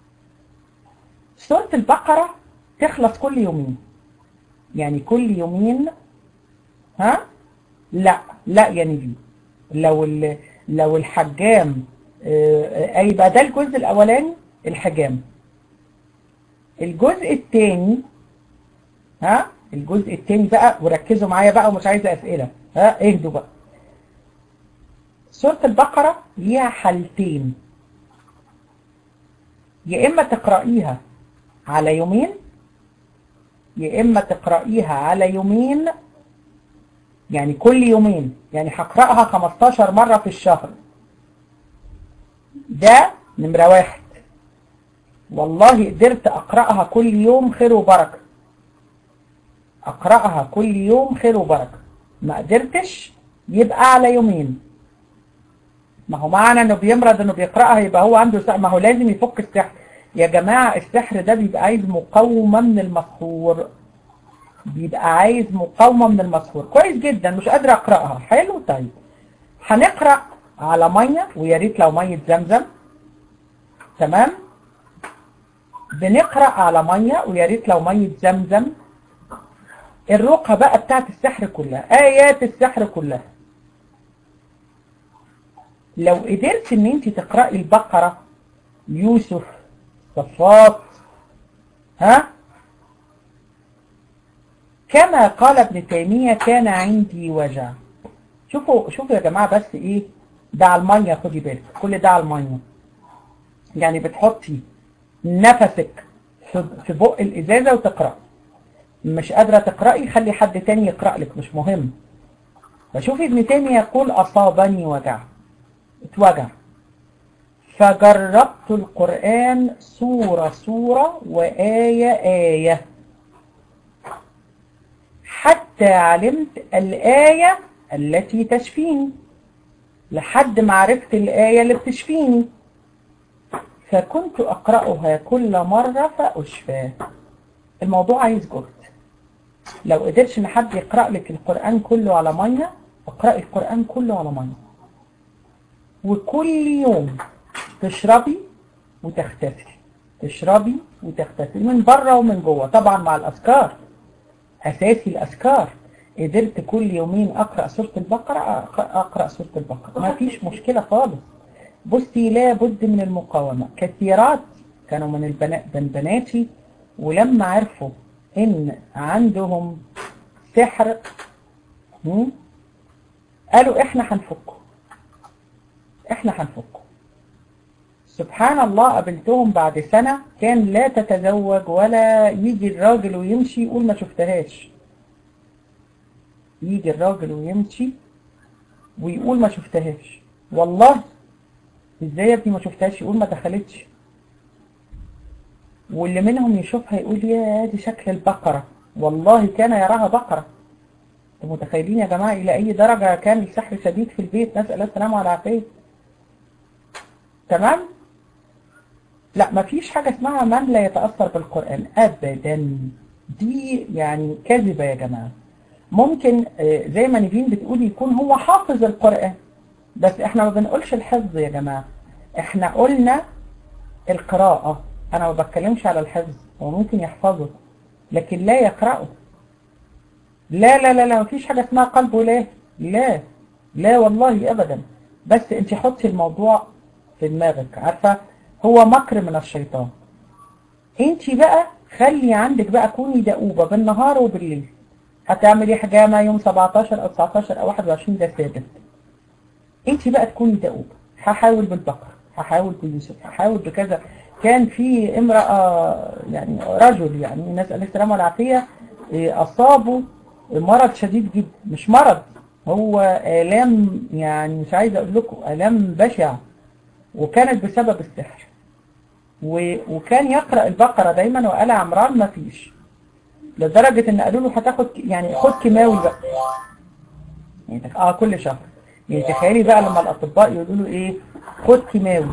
سورة البقرة تخلص كل يومين يعني كل يومين ها لا لا يا نبي لو ال- لو الحجام آه، آه، يبقى ده الجزء الاولاني الحجام الجزء الثاني ها الجزء الثاني بقى وركزوا معايا بقى ومش عايزه اسئله ها اهدوا بقى سورة البقرة ليها حالتين يا إما تقرأيها على يومين يا إما تقرأيها على يومين يعني كل يومين يعني هقرأها 15 مرة في الشهر ده نمرة واحد والله قدرت أقرأها كل يوم خير وبركة أقرأها كل يوم خير وبركة ما قدرتش يبقى على يومين ما هو معنى انه بيمرض انه بيقرأها يبقى هو عنده سحر ما هو لازم يفك السحر يا جماعة السحر ده بيبقى عايز مقاومة من المسحور بيبقى عايز مقاومة من المسحور كويس جدا مش قادرة اقرأها حلو طيب هنقرأ على مية ويا ريت لو مية زمزم تمام بنقرأ على مية ويا ريت لو مية زمزم الرقعة بقى بتاعت السحر كلها آيات السحر كلها لو قدرت ان انت تقرأي البقرة يوسف صفات ها كما قال ابن تيمية كان عندي وجع شوفوا شوفوا يا جماعة بس ايه ده على المية خدي بالك كل ده على المية يعني بتحطي نفسك في في بق الازازة وتقرأي مش قادرة تقرأي خلي حد تاني يقرأ لك مش مهم فشوفي ابن تيمية يقول أصابني وجع اتوجع فجربت القرآن سورة سورة وآية آية حتى علمت الآية التي تشفيني لحد ما عرفت الآية اللي بتشفيني فكنت أقرأها كل مرة فأشفى الموضوع عايز جهد لو قدرش ان حد يقرأ لك القرآن كله على مية اقرأي القرآن كله على مية وكل يوم تشربي وتختفي تشربي وتختفي من بره ومن جوه طبعا مع الأذكار أساسي الأذكار قدرت كل يومين اقرا سوره البقره أق- اقرا سوره البقره ما فيش مشكله خالص بصي لا بد من المقاومه كثيرات كانوا من البنات من بناتي ولما عرفوا ان عندهم سحر هم؟ قالوا احنا هنفكه احنا هنفكه سبحان الله قابلتهم بعد سنة كان لا تتزوج ولا يجي الراجل ويمشي يقول ما شفتهاش يجي الراجل ويمشي ويقول ما شفتهاش والله ازاي يا ابني ما شفتهاش يقول ما دخلتش واللي منهم يشوفها يقول يا دي شكل البقرة والله كان يراها بقرة انتوا متخيلين يا جماعة إلى أي درجة كان السحر شديد في البيت نسأل الله السلامة والعافية تمام؟ لا مفيش حاجة اسمها من لا يتأثر بالقرآن أبدا دي يعني كذبة يا جماعة ممكن آه، زي ما نيفين بتقول يكون هو حافظ القرآن بس احنا ما بنقولش الحفظ يا جماعة احنا قلنا القراءة انا ما بتكلمش على الحفظ هو ممكن يحفظه لكن لا يقرأه لا لا لا لا مفيش حاجة اسمها قلب ولا لا لا والله ابدا بس انت حطي الموضوع في دماغك عارفة هو مكر من الشيطان انت بقى خلي عندك بقى كوني دؤوبة بالنهار وبالليل هتعملي حجامة يوم 17 او 19 او 21 ده ثابت انت بقى تكوني دؤوبة هحاول بالبقر هحاول بيوسف هحاول بكذا كان في امرأة يعني رجل يعني نسأل السلامة والعافية إيه، أصابه مرض شديد جدا مش مرض هو آلام يعني مش عايز أقول لكم آلام بشع وكانت بسبب السحر و- وكان يقرأ البقرة دايما وقال عمران ما فيش لدرجة ان قالوا له هتاخد ك- يعني خد كيماوي بقى يعني تخ- اه كل شهر يعني تخيلي بقى لما الاطباء يقولوا له ايه خد كيماوي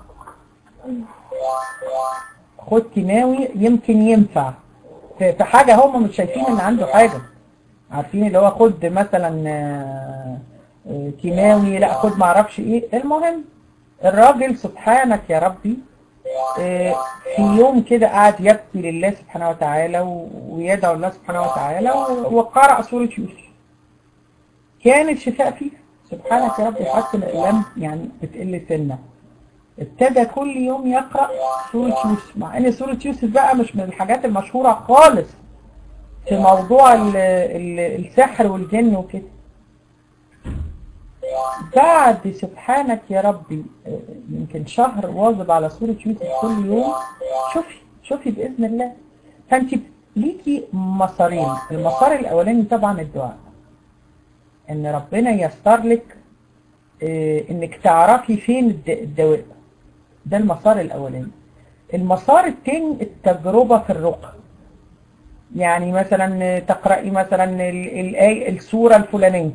خد كيماوي يمكن ينفع في في حاجة هم مش شايفين ان عنده حاجة عارفين اللي هو خد مثلا آه، آه، كيماوي لا خد معرفش ايه المهم الراجل سبحانك يا ربي آه، في يوم كده قعد يبكي لله سبحانه وتعالى و- ويدعو الله سبحانه وتعالى و- وقرأ سورة يوسف كان الشفاء فيها سبحانك يا رب حتى الألام يعني بتقل سنة ابتدى كل يوم يقرأ سورة يوسف مع ان سورة يوسف بقى مش من الحاجات المشهورة خالص في موضوع ال ال السحر والجن وكده بعد سبحانك يا ربي آه، يمكن شهر واظب على سورة يوسف كل يوم شوفي شوفي بإذن الله فانت ليكي مسارين المسار الأولاني طبعا الدعاء ان ربنا ييسر لك آه، انك تعرفي فين الد- الدواء ده المسار الاولاني المسار التاني التجربة في الرقى يعني مثلا تقرأي مثلا ال- الآية السورة الفلانية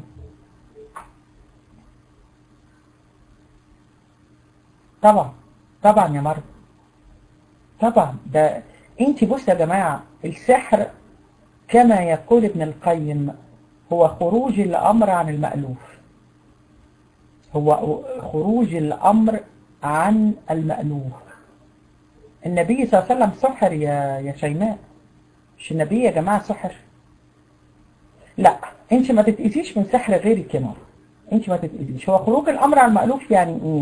طبعا طبعا يا مرض طبعا ده انت بص يا جماعة السحر كما يقول ابن القيم هو خروج الأمر عن المألوف هو خروج الأمر عن المألوف النبي صلى الله عليه وسلم سحر يا يا شيماء مش النبي يا جماعة سحر لا انت ما تتأذيش من سحر غيرك يا ماما انت ما تتأذيش هو خروج الأمر عن المألوف يعني ايه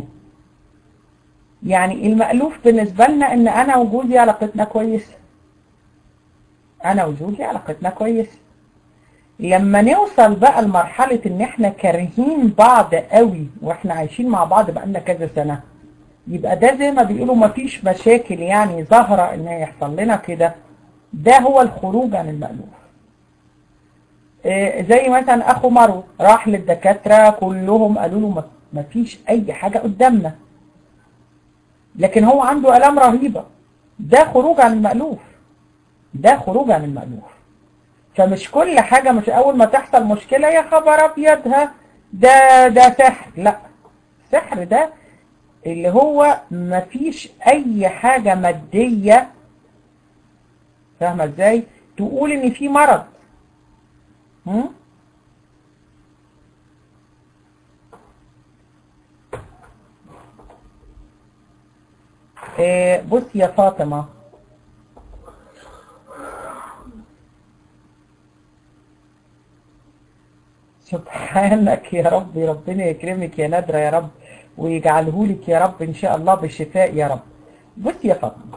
يعني المألوف بالنسبة لنا ان انا وجوزي علاقتنا كويسة انا وزوجي علاقتنا كويسة لما نوصل بقى لمرحلة ان احنا كارهين بعض قوي واحنا عايشين مع بعض بقالنا كذا سنة يبقى ده زي ما بيقولوا مفيش مشاكل يعني ظاهرة ان يحصل لنا كده ده هو الخروج عن المألوف إيه زي مثلا اخو مرو راح للدكاترة كلهم قالوا له ما- مفيش اي حاجة قدامنا لكن هو عنده الام رهيبة ده خروج عن المألوف ده خروج عن المألوف فمش كل حاجة مش أول ما تحصل مشكلة يا خبر أبيض ها ده ده سحر لا السحر ده اللي هو مفيش أي حاجة مادية فاهمة ازاي؟ تقول إن في مرض هم؟ إيه بص يا فاطمة امتحانك يا رب ربنا يكرمك يا نادرة يا رب ويجعله لك يا رب ان شاء الله بالشفاء يا رب بص يا فاطمة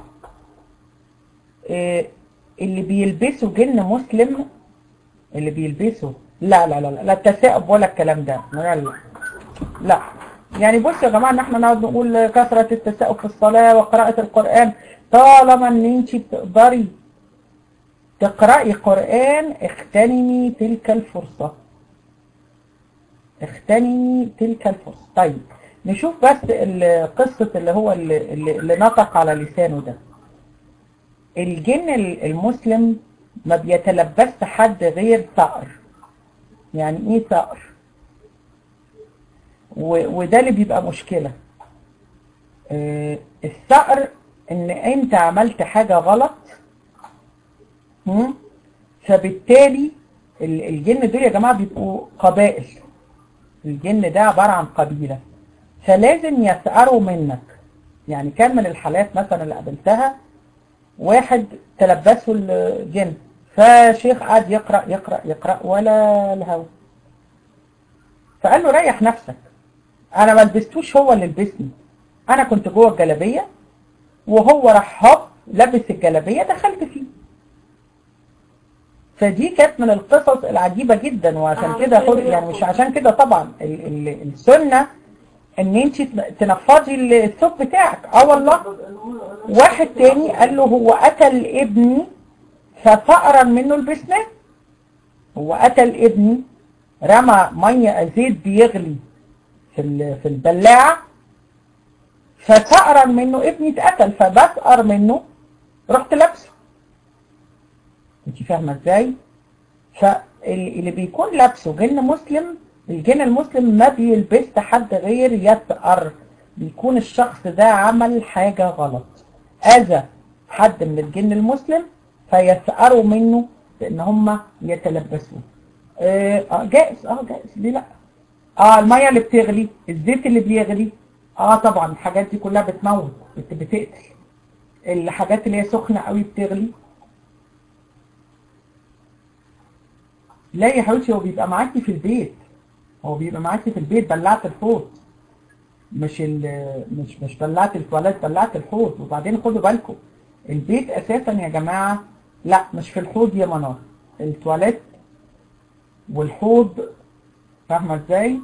إيه اللي بيلبسوا جن مسلم اللي بيلبسوا لا لا لا لا, لا التثاؤب ولا الكلام ده لا لا لا يعني بص يا جماعة ان احنا نقعد نقول كثرة التثاؤب في الصلاة وقراءة القرآن طالما ان انت بتقدري تقرأي قرآن اغتنمي تلك الفرصة اغتنمي تلك الفرصة طيب نشوف بس قصة اللي هو اللي, اللي نطق على لسانه ده الجن المسلم ما بيتلبس حد غير ثأر يعني ايه ثأر وده اللي بيبقى مشكلة اه الثأر ان انت عملت حاجة غلط فبالتالي الجن دول يا جماعة بيبقوا قبائل الجن ده عبارة عن قبيلة فلازم يسأروا منك يعني كان من الحالات مثلا اللي قابلتها واحد تلبسه الجن فشيخ قعد يقرأ يقرأ يقرأ ولا الهوى فقال له ريح نفسك انا ما لبستوش هو اللي لبسني انا كنت جوه الجلابية وهو راح هوب لبس الجلابية دخلت فيه فدي كانت من القصص العجيبة جدا وعشان كده خد يعني مش عشان كده طبعا ال ال السنة ان انت تنفضي الثوب بتاعك اه والله واحد تاني قال له هو قتل ابني ففأرا منه لبسناه هو قتل ابني رمى مية زيت بيغلي في في البلاعة ففأرا منه ابني اتقتل فبسأر منه رحت لابسه انت فاهمة ازاي فاللي بيكون لابسه جن مسلم الجن المسلم ما بيلبس حد غير يتأر بيكون الشخص ده عمل حاجة غلط اذى حد من الجن المسلم فيسأروا منه بان هم يتلبسوه اه جائز اه جائز ليه لا اه المية اللي بتغلي الزيت اللي بيغلي اه طبعا الحاجات دي كلها بتموت بتقتل الحاجات اللي هي سخنة قوي بتغلي لا يا حبيبتي هو بيبقى معاكي في البيت هو بيبقى معاكي في البيت بلعت الحوض مش ال مش مش بلعت التواليت بلعت الحوض وبعدين خدوا بالكم البيت اساسا يا جماعة لا مش في الحوض يا منار التواليت والحوض فاهمة ازاي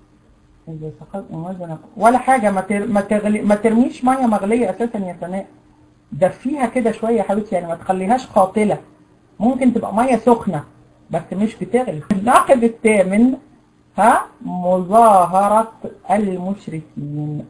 ولا حاجة ما تر... ما, تغلي... ما ترميش مية مغلية اساسا يا سناء دفيها كده شوية يا حبيبتي يعني ما تخليهاش قاتلة ممكن تبقى مية سخنة بس مش بتغلي الناقد الثامن ها مظاهرة المشركين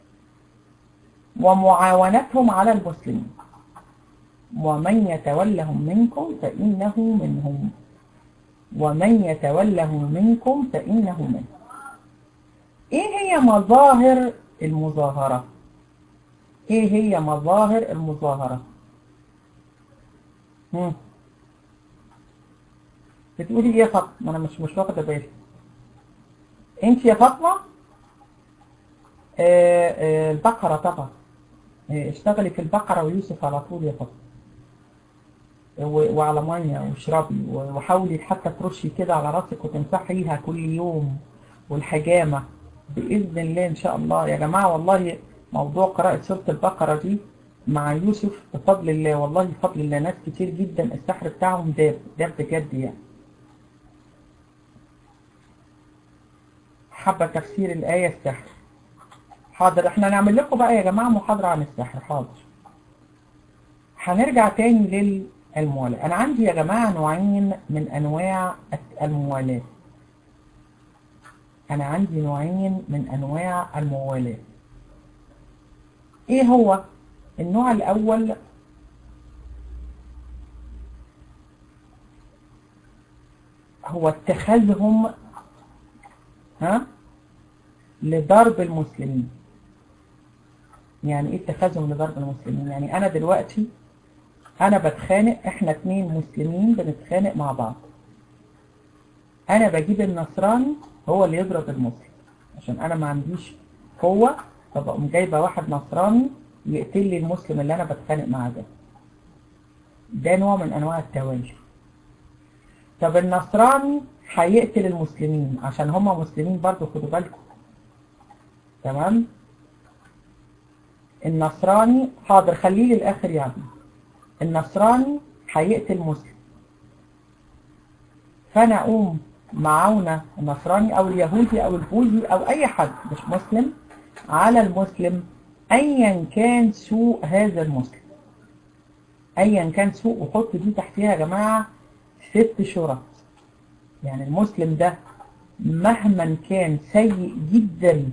ومعاونتهم على المسلمين ومن يتولهم منكم فإنه منهم ومن يتولهم منكم فإنه منهم ايه هي مظاهر المظاهرة ايه هي مظاهر المظاهرة هم. بتقولي ايه يا فاطمه ما انا مش مش واخده بالي انت يا فاطمه آه آه البقره طبعا آه اشتغلي في البقره ويوسف على طول يا فاطمه وعلى ميه واشربي وحاولي حتى ترشي كده على راسك وتمسحيها كل يوم والحجامه باذن الله ان شاء الله يا جماعه والله موضوع قراءه سوره البقره دي مع يوسف بفضل الله والله بفضل الله ناس كتير جدا السحر بتاعهم داب داب بجد يعني حابة تفسير الآية السحر حاضر احنا نعمل لكم بقى يا جماعة محاضرة عن السحر حاضر هنرجع تاني للموالاة انا عندي يا جماعة نوعين من انواع الموالاة انا عندي نوعين من انواع الموالاة ايه هو النوع الاول هو اتخاذهم ها لضرب المسلمين يعني ايه اتخاذهم لضرب المسلمين يعني انا دلوقتي انا بتخانق احنا اتنين مسلمين بنتخانق مع بعض انا بجيب النصراني هو اللي يضرب المسلم عشان انا ما عنديش قوة فبقوم جايبة واحد نصراني يقتل لي المسلم اللي انا بتخانق معاه ده ده نوع من انواع التوالي طب النصراني هيقتل المسلمين عشان هم مسلمين برضو خدوا بالكم تمام النصراني حاضر خليه للآخر يا ابني النصراني هيقتل مسلم فأنا أقوم معاونة النصراني أو اليهودي أو البوذي أو أي حد مش مسلم على المسلم أيا كان سوء هذا المسلم أيا كان سوء وحط دي تحتها يا جماعة ست شرط يعني المسلم ده مهما كان سيء جدا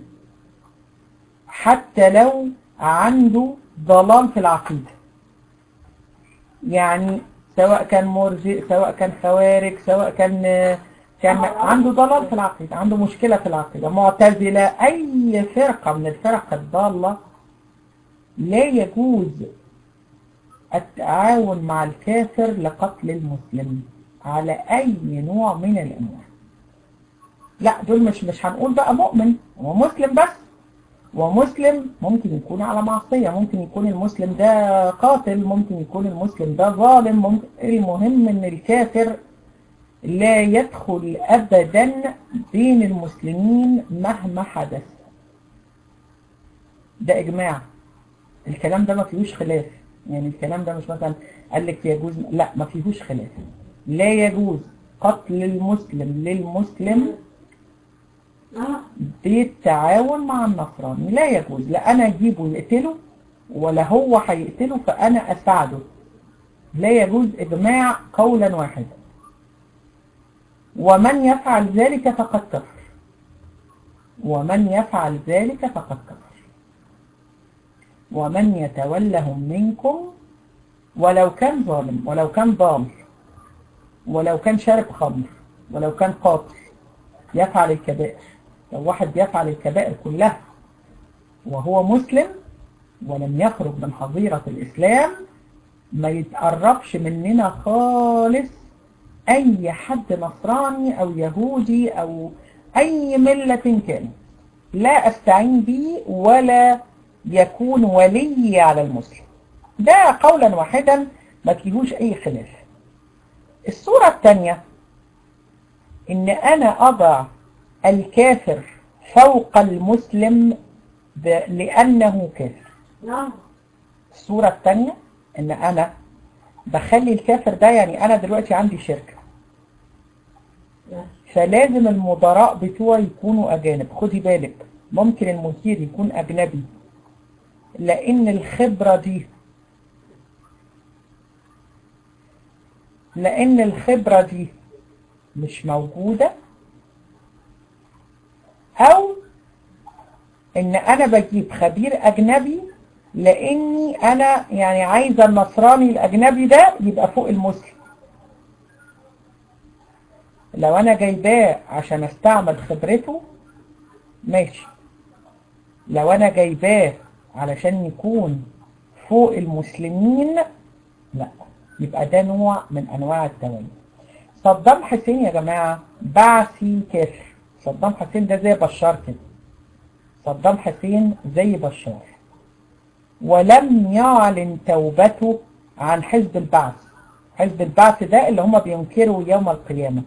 حتى لو عنده ضلال في العقيدة يعني سواء كان مرجئ سواء كان خوارج سواء كان كان عنده ضلال في العقيدة عنده مشكلة في العقيدة معتزلة أي فرقة من الفرق الضالة لا يجوز التعاون مع الكافر لقتل المسلم على أي نوع من الأنواع لا دول مش مش هنقول بقى مؤمن هو مسلم بس ومسلم ممكن يكون على معصية ممكن يكون المسلم ده قاتل ممكن يكون المسلم ده ظالم ممكن المهم ان الكافر لا يدخل ابدا بين المسلمين مهما حدث ده اجماع الكلام ده ما فيهوش خلاف يعني الكلام ده مش مثلا قال لك يجوز لا ما فيهوش خلاف لا يجوز قتل المسلم للمسلم بالتعاون مع النصراني لا يجوز لا انا اجيبه يقتله ولا هو هيقتله فانا اساعده لا يجوز اجماع قولا واحدا ومن يفعل ذلك فقد كفر ومن يفعل ذلك فقد كفر ومن يتولهم منكم ولو كان ظالم ولو كان ضال ولو كان شارب خمر ولو كان قاتل يفعل الكبائر لو واحد يفعل الكبائر كلها وهو مسلم ولم يخرج من حظيرة الإسلام ما يتقربش مننا خالص أي حد نصراني أو يهودي أو أي ملة كان لا أستعين به ولا يكون ولي على المسلم ده قولا واحدا ما فيهوش أي خلاف الصورة الثانية إن أنا أضع الكافر فوق المسلم لأنه كافر نعم الصورة الثانية إن أنا بخلي الكافر ده يعني أنا دلوقتي عندي شركة فلازم المدراء بتوعي يكونوا أجانب خدي بالك ممكن المدير يكون أجنبي لأن الخبرة دي لأن الخبرة دي مش موجودة أو إن أنا بجيب خبير أجنبي لأني أنا يعني عايزة النصراني الأجنبي ده يبقى فوق المسلم لو أنا جايباه عشان استعمل خبرته ماشي لو أنا جايباه علشان يكون فوق المسلمين لا يبقى ده نوع من أنواع التولي صدام حسين يا جماعة بعثي كافر صدام حسين ده زي بشار كده صدام حسين زي بشار ولم يعلن توبته عن حزب البعث حزب البعث ده اللي هم بينكروا يوم القيامة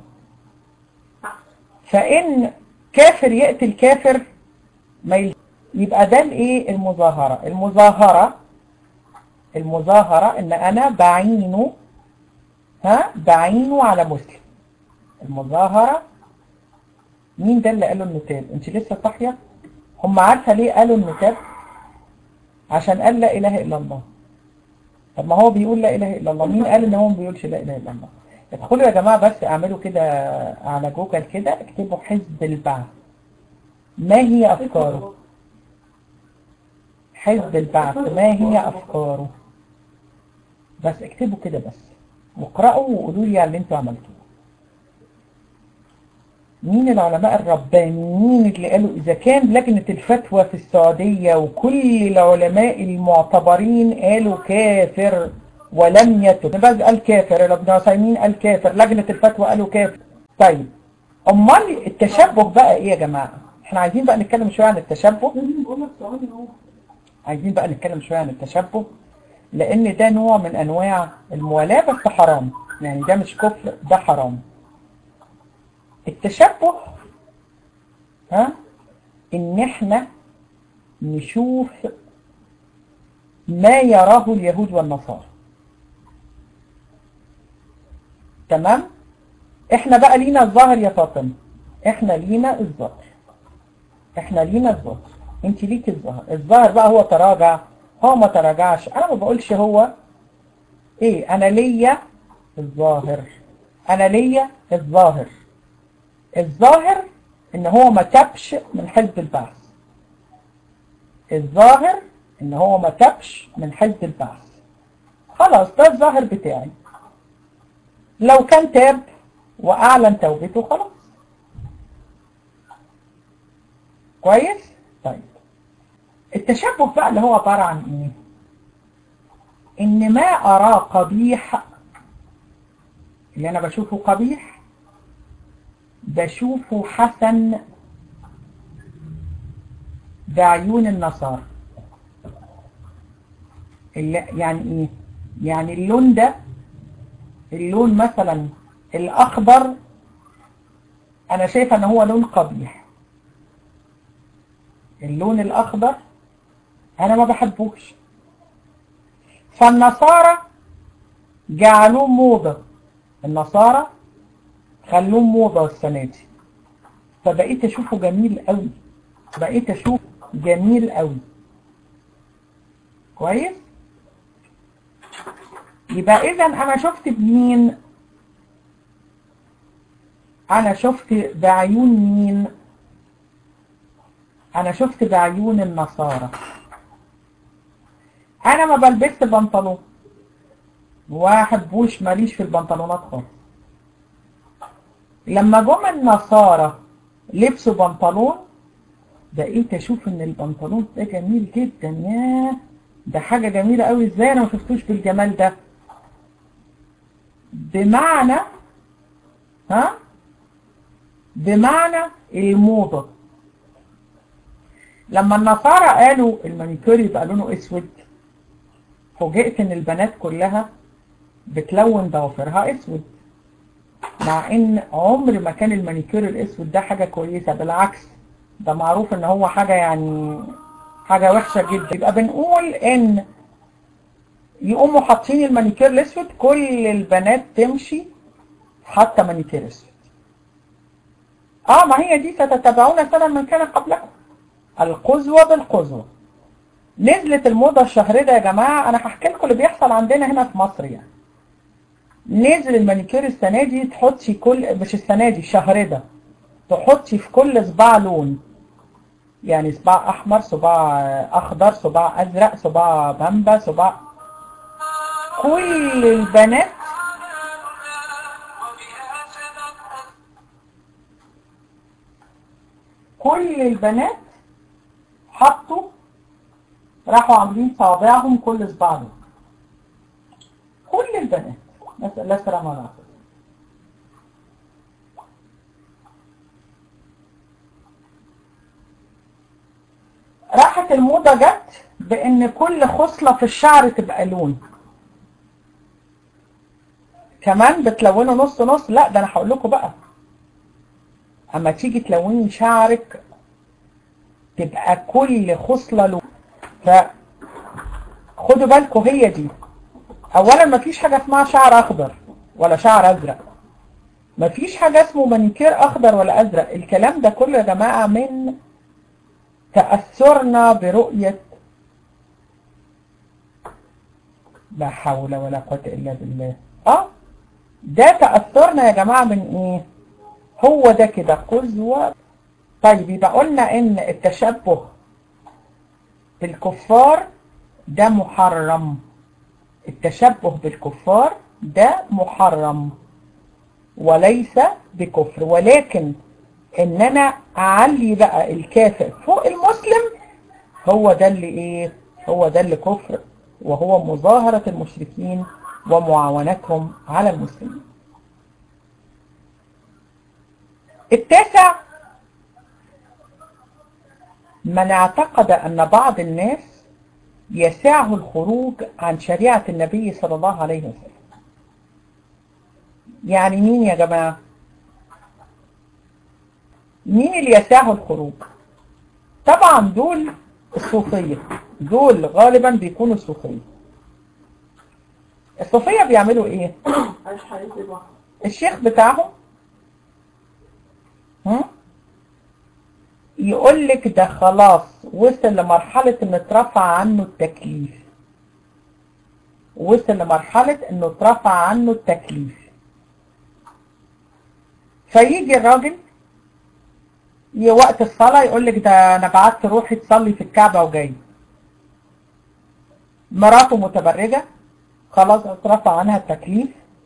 فإن كافر يقتل كافر ما يل... يبقى ده الايه المظاهرة المظاهرة المظاهرة ان انا بعينه ها بعينه على مسلم المظاهرة مين ده اللي قالوا النتاب انت لسه صاحية هم عارفة ليه قالوا النتاب عشان قال لا اله الا الله طب ما هو بيقول لا اله الا الله مين قال ان هو ما بيقولش لا اله الا الله ادخلوا يا جماعة بس اعملوا كده على جوجل كده اكتبوا حزب البعث ما هي افكاره حزب البعث ما هي افكاره بس اكتبوا كده بس واقرأوا وقولوا لي على اللي انتوا عملتوه مين العلماء الربانيين اللي قالوا إذا كان لجنة الفتوى في السعودية وكل العلماء المعتبرين قالوا كافر ولم يتب باز قال كافر ابن عثيمين قال كافر لجنة الفتوى قالوا كافر طيب أمال التشبه بقى إيه يا جماعة احنا عايزين بقى نتكلم شوية عن التشبه لازم نقول لك سؤال اهو عايزين بقى نتكلم شوية عن التشبه لأن ده نوع من أنواع الموالاة بس حرام يعني ده مش كفر ده حرام التشبه ها ان احنا نشوف ما يراه اليهود والنصارى تمام احنا بقى لينا الظاهر يا فاطمه احنا لينا الظاهر احنا لينا الظاهر انت ليك الظاهر الظاهر بقى هو تراجع هو ما تراجعش انا ما بقولش هو ايه انا ليا الظاهر انا ليا الظاهر الظاهر ان هو ما تبش من حزب البعث الظاهر ان هو ما تبش من حزب البعث خلاص ده الظاهر بتاعي لو كان تاب واعلن توبته خلاص كويس طيب التشبه بقى اللي هو عبارة عن ايه ان ما اراه قبيح اللي انا بشوفه قبيح بشوفه حسن بعيون النصارى اللي يعني ايه يعني اللون ده اللون مثلا الاخضر انا شايفه ان هو لون قبيح اللون الاخضر انا ما بحبوش فالنصارى جعلوه موضة النصارى خلوه موضة السنة دي فبقيت اشوفه جميل قوي بقيت اشوفه جميل قوي كويس يبقى اذا انا شفت بمين انا شفت بعيون مين انا شفت بعيون النصارى انا ما بلبسش بنطلون واحبوش ماليش في البنطلونات خالص لما جم النصارى لبسوا بنطلون بقيت اشوف ان البنطلون ده جميل جدا ياه ده حاجة جميلة قوي ازاي انا ما شفتوش بالجمال ده بمعنى ها بمعنى الموضة لما النصارى قالوا المانيكير يبقى لونه اسود فوجئت ان البنات كلها بتلون ضوافرها اسود مع ان عمر ما كان المانيكير الاسود ده حاجة كويسة بالعكس ده معروف ان هو حاجة يعني حاجة وحشة جدا يبقى بنقول ان يقوموا حاطين المانيكير الاسود كل البنات تمشي حتى مانيكير اسود اه ما هي دي ستتبعون سنة من كان قبلكم القزوة بالقزوة نزلت الموضة الشهر ده يا جماعة انا هحكي لكم اللي بيحصل عندنا هنا في مصر يعني نزل المانيكير السنة دي تحطي كل مش السنة دي الشهر ده تحطي في كل صباع لون يعني صباع احمر صباع اخضر صباع ازرق صباع بامبا صباع كل البنات كل البنات حطوا راحوا عاملين صوابعهم كل صباع لون كل البنات نسأل الله السلامة والعافية راحت الموضة جت بان كل خصلة في الشعر تبقى لون كمان بتلونه نص نص لا ده انا هقول لكم بقى اما تيجي تلوني شعرك تبقى كل خصلة لون فخدوا بالكم هي دي اولا مفيش حاجة اسمها شعر اخضر ولا شعر ازرق مفيش حاجة اسمه مانيكير اخضر ولا ازرق الكلام ده كله يا جماعة من تأثرنا برؤية لا حول ولا قوة إلا بالله اه ده تأثرنا يا جماعة من ايه هو ده كده قزوة طيب يبقى قلنا ان التشبه بالكفار ده محرم التشبه بالكفار ده محرم وليس بكفر ولكن ان انا اعلي بقى الكافر فوق المسلم هو ده اللي ايه هو ده اللي كفر وهو مظاهرة المشركين ومعاونتهم على المسلمين التاسع من اعتقد ان بعض الناس يسعه الخروج عن شريعة النبي صلى الله عليه وسلم يعني مين يا جماعة مين اللي يسعه الخروج طبعا دول الصوفية دول غالبا بيكونوا الصوفية الصوفية بيعملوا ايه عايش حياتي بقى الشيخ بتاعهم هم؟ يقول لك ده خلاص وصل لمرحلة ان اترفع عنه التكليف وصل لمرحلة انه اترفع عنه التكليف فيجي الراجل ي- وقت الصلاة يقول لك ده انا بعت روحي تصلي في الكعبة وجاي مراته متبرجة خلاص اترفع عنها التكليف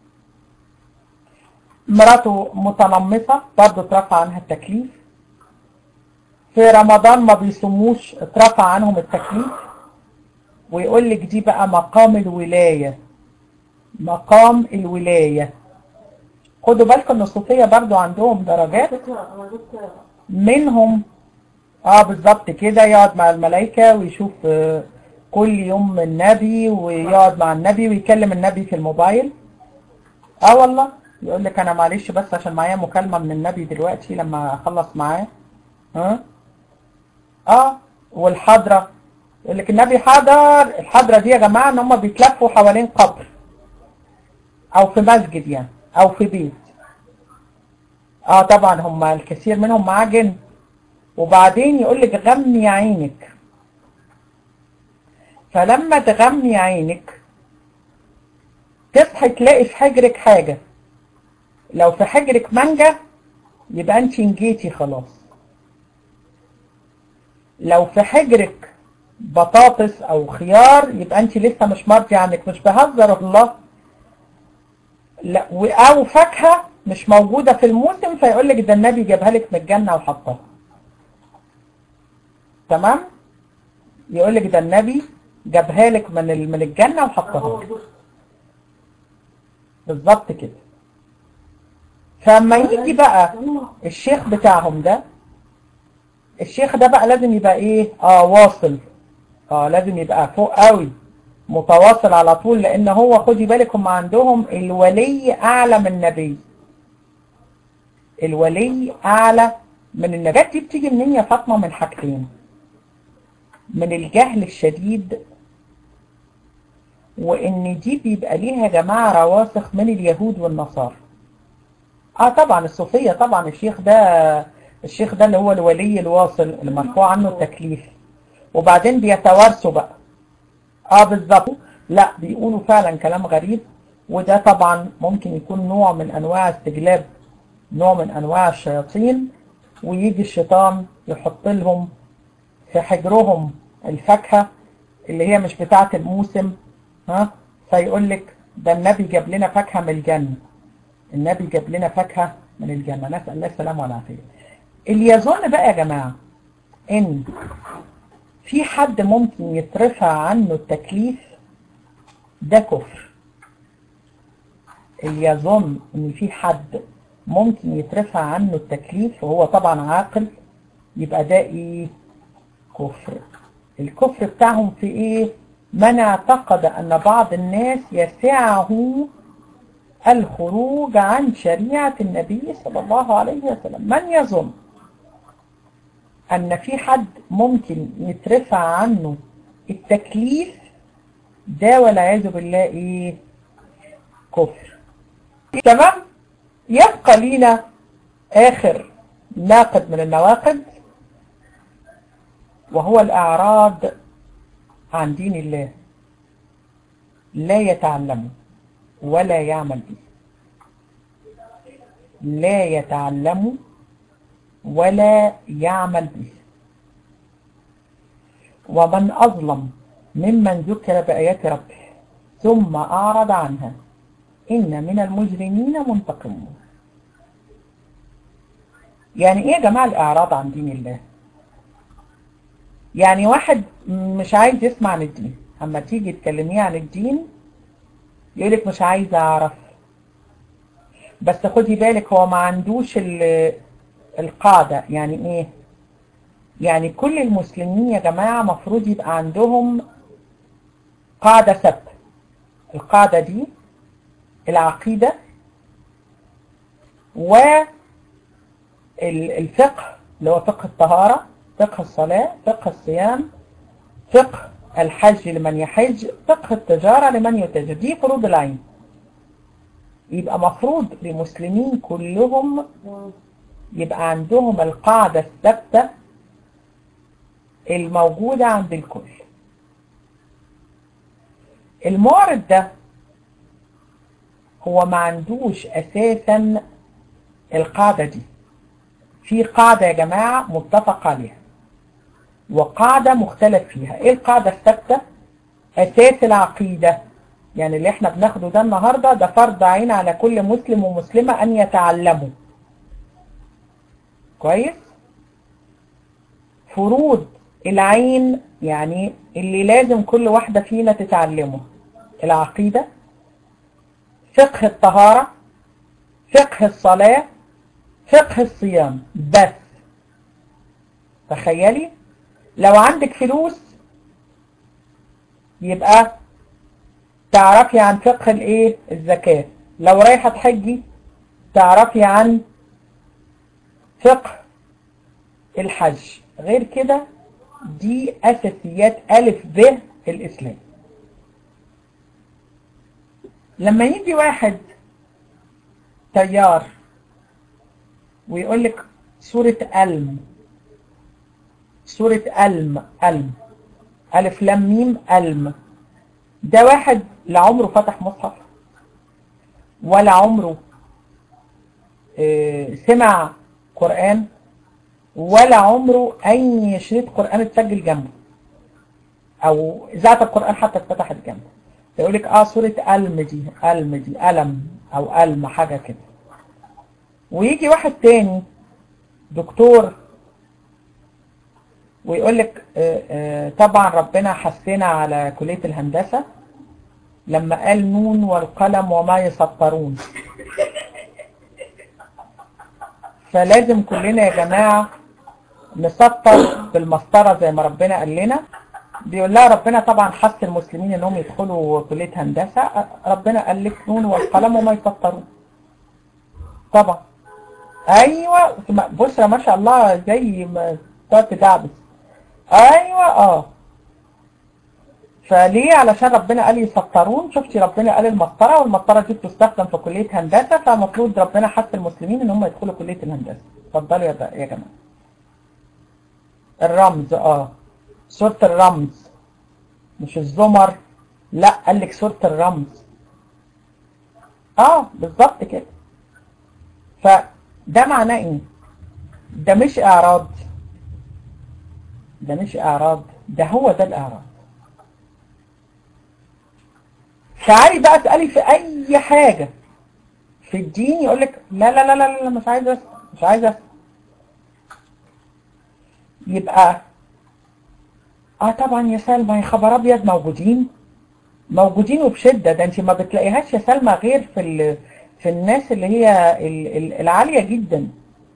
مراته متنمصة برضه اترفع عنها التكليف في رمضان ما بيصوموش اترفع عنهم التكليف ويقول لك دي بقى مقام الولاية مقام الولاية خدوا بالكم ان الصوفية برضو عندهم درجات فكرة انا جبت منهم اه بالظبط كده يقعد مع الملائكة ويشوف آه، كل يوم النبي ويقعد مع النبي ويكلم النبي في الموبايل اه والله يقول لك انا معلش بس عشان معايا مكالمة من النبي دلوقتي لما اخلص معاه ها اه والحضرة يقول لك النبي حضر الحضرة دي يا جماعة ان هم بيتلفوا حوالين قبر او في مسجد يعني او في بيت اه طبعا هم الكثير منهم معاه جن وبعدين يقول لك غمي عينك فلما تغمي عينك تصحي تلاقي في حجرك حاجة لو في حجرك مانجا يبقى انت نجيتي خلاص لو في حجرك بطاطس او خيار يبقى انت لسه مش مرضي عنك مش بهزر الله لا و- او فاكهة مش موجودة في الموسم فيقول لك ده النبي جابها لك من الجنة وحطها تمام يقول لك ده النبي جابها لك من ال- من الجنة وحطها هو لك. دوست بالظبط كده فلما يجي بقى الله الشيخ بتاعهم ده الشيخ ده بقى لازم يبقى ايه اه واصل اه لازم يبقى فوق قوي متواصل على طول لان هو خدي بالك هم عندهم الولي اعلى من النبي الولي اعلى من النبي دي بتيجي منين يا فاطمه من حاجتين من الجهل الشديد وان دي بيبقى ليها يا جماعه رواسخ من اليهود والنصارى اه طبعا الصوفيه طبعا الشيخ ده الشيخ ده اللي هو الولي الواصل اللي مرفوع عنه التكليف وبعدين بيتوارثوا بقى اه بالظبط لا بيقولوا فعلا كلام غريب وده طبعا ممكن يكون نوع من انواع استجلاب نوع من انواع الشياطين ويجي الشيطان يحط لهم في حجرهم الفاكهة اللي هي مش بتاعة الموسم ها فيقول لك ده النبي جاب لنا فاكهة من الجنة النبي جاب لنا فاكهة من الجنة نسأل الله السلامة والعافية اللي يظن بقى يا جماعة ان في حد ممكن يترفع عنه التكليف ده كفر اللي يظن ان في حد ممكن يترفع عنه التكليف وهو طبعا عاقل يبقى ده ايه كفر الكفر بتاعهم في ايه من اعتقد ان بعض الناس يسعه الخروج عن شريعة النبي صلى الله عليه وسلم من يظن ان في حد ممكن يترفع عنه التكليف ده والعياذ بالله ايه كفر تمام يبقى لينا اخر ناقد من النواقد وهو الاعراض عن دين الله لا يتعلمه ولا يعمل به لا يتعلم ولا يعمل به ومن أظلم ممن ذكر بآيات ربه ثم أعرض عنها إن من المجرمين منتقمون يعني إيه يا جماعة الإعراض عن دين الله يعني واحد مش عايز يسمع عن الدين أما تيجي تكلميه عن الدين يقولك مش عايز أعرف بس خدي بالك هو ما عندوش ال- القاعدة يعني إيه يعني كل المسلمين يا جماعة مفروض يبقى عندهم قاعدة ثابتة القاعدة دي العقيدة والفقه اللي هو فقه الطهارة فقه الصلاة فقه الصيام فقه الحج لمن يحج فقه التجارة لمن يتاجر دي فروض العين يبقى مفروض للمسلمين كلهم يبقى عندهم القاعدة الثابتة الموجودة عند الكل المعرض ده هو ما عندوش اساسا القاعدة دي في قاعدة يا جماعة متفق عليها وقاعدة مختلف فيها ايه القاعدة الثابتة اساس العقيدة يعني اللي احنا بناخده ده النهاردة ده فرض عين على كل مسلم ومسلمة ان يتعلموا كويس فروض العين يعني اللي لازم كل واحدة فينا تتعلمه العقيدة فقه الطهارة فقه الصلاة فقه الصيام بس تخيلي لو عندك فلوس يبقى تعرفي عن فقه الايه الزكاة لو رايحة تحجي تعرفي عن فقه الحج غير كده دي أساسيات ألف ب الإسلام لما يجي واحد طيار ويقول لك سورة ألم سورة ألم ألم ألف لام ميم ألم ده واحد لا عمره فتح مصحف ولا عمره اه سمع قرآن ولا عمره أي شريط قرآن اتسجل جنبه أو إذاعة القرآن حتى اتفتحت جنبه يقول لك اه سورة ألم دي ألم دي ألم أو ألم حاجة كده ويجي واحد تاني دكتور ويقول لك آه آه طبعا ربنا حسنا على كلية الهندسة لما قال نون والقلم وما يسطرون فلازم كلنا يا جماعة نسطر بالمسطرة زي ما ربنا قال لنا بيقول لها ربنا طبعا حث المسلمين انهم يدخلوا كلية هندسة ربنا قال لك نون والقلم وما يسطرون طبعا ايوه بشرى ما شاء الله زي ما تقعد تدعبس ايوه اه فليه علشان ربنا قال يسطرون شفتي ربنا قال المسطرة والمسطرة دي بتستخدم في كلية هندسة فالمفروض ربنا حث المسلمين ان هم يدخلوا كلية الهندسة اتفضلوا يا يا جماعة الرمز اه سورة الرمز مش الزمر لا قال لك سورة الرمز اه بالظبط كده فده معناه ايه ده مش اعراض ده مش اعراض ده هو ده الاعراض تعالي بقى اسالي في اي حاجة في الدين يقول لك لا لا لا لا لا مش عايز اسال مش عايز اسال يبقى اه طبعا يا سلمى يا خبر ابيض موجودين موجودين وبشده ده انت ما بتلاقيهاش يا سلمى غير في في الناس اللي هي العاليه جدا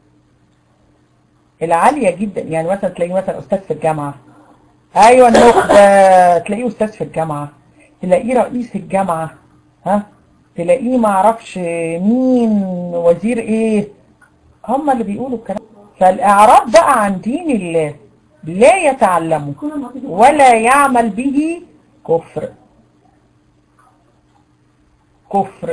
العاليه جدا يعني مثلا تلاقيه مثلا استاذ في الجامعه ايوه النخبه تلاقيه استاذ في الجامعه تلاقيه رئيس الجامعه ها تلاقيه ما اعرفش مين وزير ايه هم اللي بيقولوا الكلام فالاعراض بقى عن دين الله لا يتعلمه ولا يعمل به كفر كفر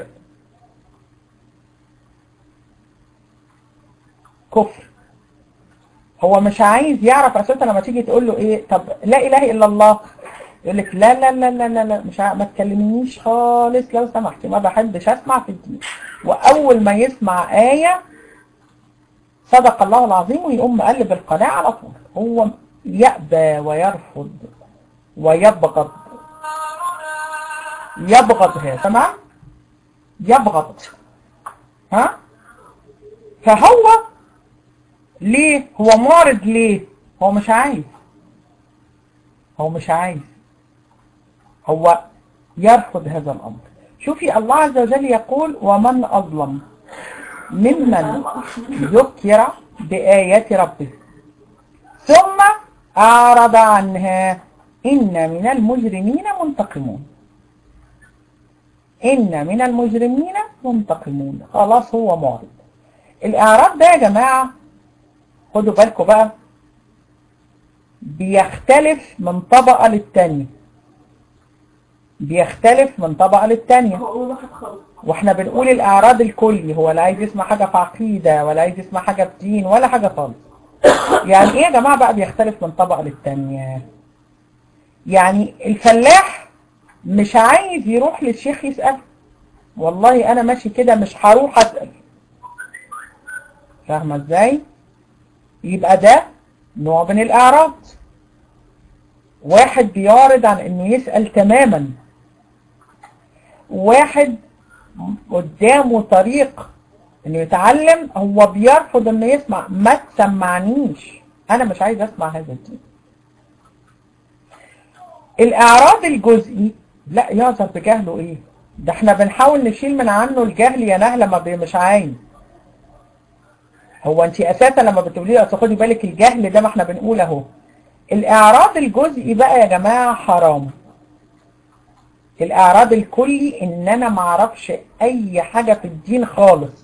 كفر هو مش عايز يعرف اساسا لما تيجي تقول له ايه طب لا اله الا الله يقول لك لا لا لا لا لا, لا مش ع... ما تكلمنيش خالص لو سمحتي ما بحبش اسمع في الدين واول ما يسمع ايه صدق الله العظيم ويقوم مقلب القناة على طول هو يأبى ويرفض ويبغض يبغض هي سمع يبغض ها فهو ليه هو معرض ليه هو مش عايز هو مش عايز هو يرفض هذا الأمر شوفي الله عز وجل يقول ومن أظلم ممن ذكر بآيات ربه ثم أعرض عنها إن من المجرمين منتقمون إن من المجرمين منتقمون خلاص هو معرض الإعراض ده يا جماعة خدوا بالكم بقى بيختلف من طبقة للتانية بيختلف من طبقة للتانية هو أول واحد خالص واحنا بنقول الاعراض الكلي هو لا عايز يسمع حاجة في عقيدة ولا عايز يسمع حاجة في دين ولا حاجة خالص يعني ايه يا جماعة بقى بيختلف من طبقة للتانية يعني الفلاح مش عايز يروح للشيخ يسأل والله انا ماشي كده مش هروح اسأل فاهمة ازاي يبقى ده نوع من الاعراض واحد بيعرض عن انه يسأل تماما واحد قدامه طريق انه يتعلم هو بيرفض انه يسمع ما تسمعنيش انا مش عايز اسمع هذا الدين الاعراض الجزئي لا يعذر بجهله ايه ده احنا بنحاول نشيل من عنه الجهل يا نهله ما بي- مش عايز هو انت اساسا لما بتقولي اصل خدي بالك الجهل ده ما احنا بنقول اهو الاعراض الجزئي بقى يا جماعه حرام الاعراض الكلي ان انا ما اعرفش اي حاجه في الدين خالص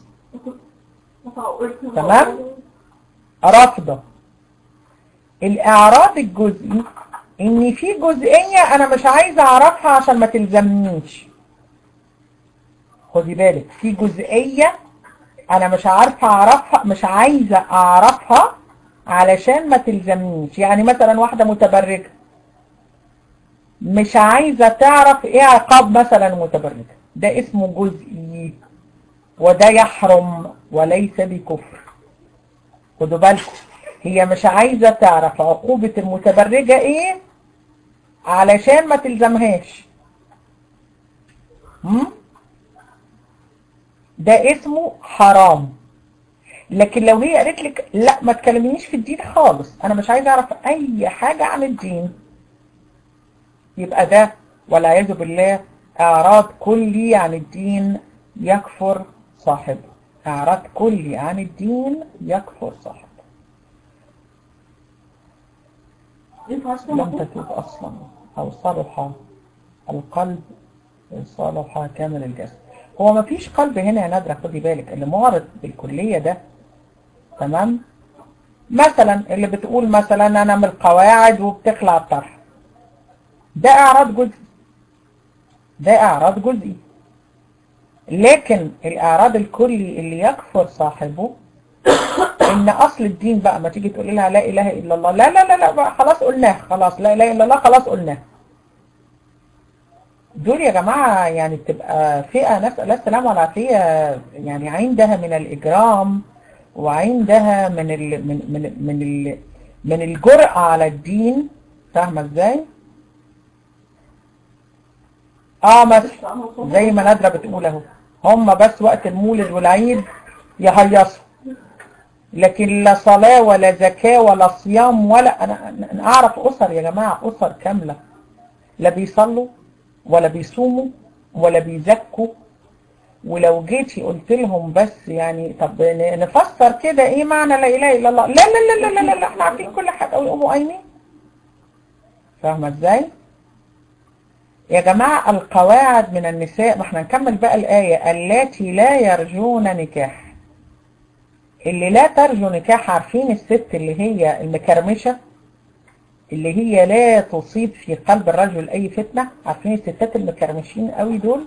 تمام؟ رافضه الاعراض الجزئي ان في جزئيه انا مش عايزه اعرفها عشان ما تلزمنيش خدي بالك في جزئيه انا مش عارفه اعرفها مش عايزه اعرفها علشان ما تلزمنيش يعني مثلا واحده متبرجه مش عايزه تعرف ايه عقاب مثلا متبرجه ده اسمه جزئي وده يحرم وليس بكفر خدوا بالكم هي مش عايزه تعرف عقوبه المتبرجه ايه علشان ما تلزمهاش هم؟ ده اسمه حرام لكن لو هي قالت لك لا ما تكلمنيش في الدين خالص انا مش عايزه اعرف اي حاجه عن الدين يبقى ده والعياذ بالله اعراض كلي عن الدين يكفر صاحبه اعراض كلي عن الدين يكفر صاحبه ينفع أسمع لم مقول؟ تتوب اصلا او صلح القلب صلح كامل الجسد هو ما فيش قلب هنا يا نادرة خدي بالك اللي معرض بالكلية ده تمام مثلا اللي بتقول مثلا انا من القواعد وبتخلع الطرح ده اعراض جزئي ده اعراض جزئي لكن الاعراض الكلي اللي يكفر صاحبه ان اصل الدين بقى ما تيجي تقول لها لا اله الا الله لا لا لا لا بقى خلاص قلناه خلاص لا اله الا الله خلاص قلناه دول يا جماعة يعني بتبقى فئة نسأل الله السلامة والعافية يعني عندها من الإجرام وعندها من ال من من من ال من الجرأة على الدين فاهمة ازاي؟ اه مثلا زي ما نادرة بتقول اهو هم بس وقت المولد والعيد يهيصوا لكن لا صلاة ولا زكاة ولا صيام ولا أنا, أنا أعرف أسر يا جماعة أسر كاملة لا بيصلوا ولا بيصوموا ولا بيزكوا ولو جيتي قلت لهم بس يعني طب ن- نفسر كده ايه معنى لا اله الا الله لا لا لا لا لا لا, لا احنا عارفين كل حاجه ويقوموا قايمين فاهمه ازاي؟ يا جماعه القواعد من النساء ما احنا نكمل بقى الايه اللاتي لا يرجون نكاح اللي لا ترجو نكاح عارفين الست اللي هي المكرمشه اللي هي لا تصيب في قلب الرجل اي فتنه عارفين الستات المكرمشين قوي دول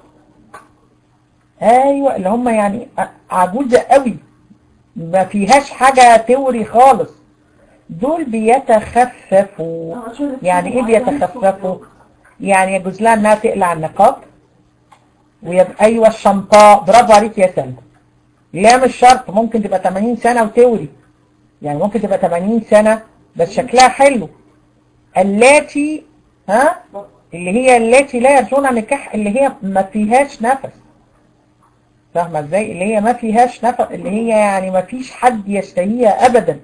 ايوه اللي هم يعني عجوزه قوي ما فيهاش حاجه توري خالص دول بيتخففوا يعني ايه بيتخففوا يعني يجوز لها انها تقلع النقاب ويبقى ايوه الشنطاء برافو عليك يا سلمى لا مش شرط ممكن تبقى 80 سنه وتوري يعني ممكن تبقى 80 سنه بس شكلها حلو اللاتي ها اللي هي اللاتي لا يرجون نكاح اللي هي ما فيهاش نفس فاهمه ازاي اللي هي ما فيهاش نفس اللي هي يعني ما فيش حد يشتهيها ابدا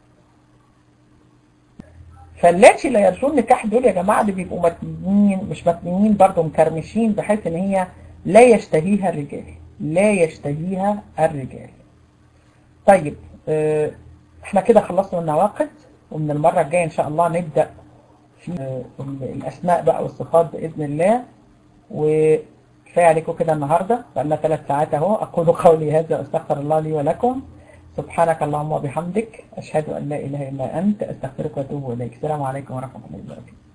فاللاتي لا يرجون نكاح دول يا جماعه اللي بيبقوا متنين مش متنين برضه مكرمشين بحيث ان هي لا يشتهيها الرجال لا يشتهيها الرجال طيب اه احنا كده خلصنا النواقد ومن المرة الجاية ان شاء الله نبدأ في اه الاسماء بقى والصفات بإذن الله وكفاية عليكم كده النهاردة بقالنا ثلاث ساعات اهو اقول قولي هذا واستغفر الله لي ولكم سبحانك اللهم وبحمدك أشهد أن لا إله إلا أنت أستغفرك وأتوب إليك السلام عليكم ورحمة الله وبركاته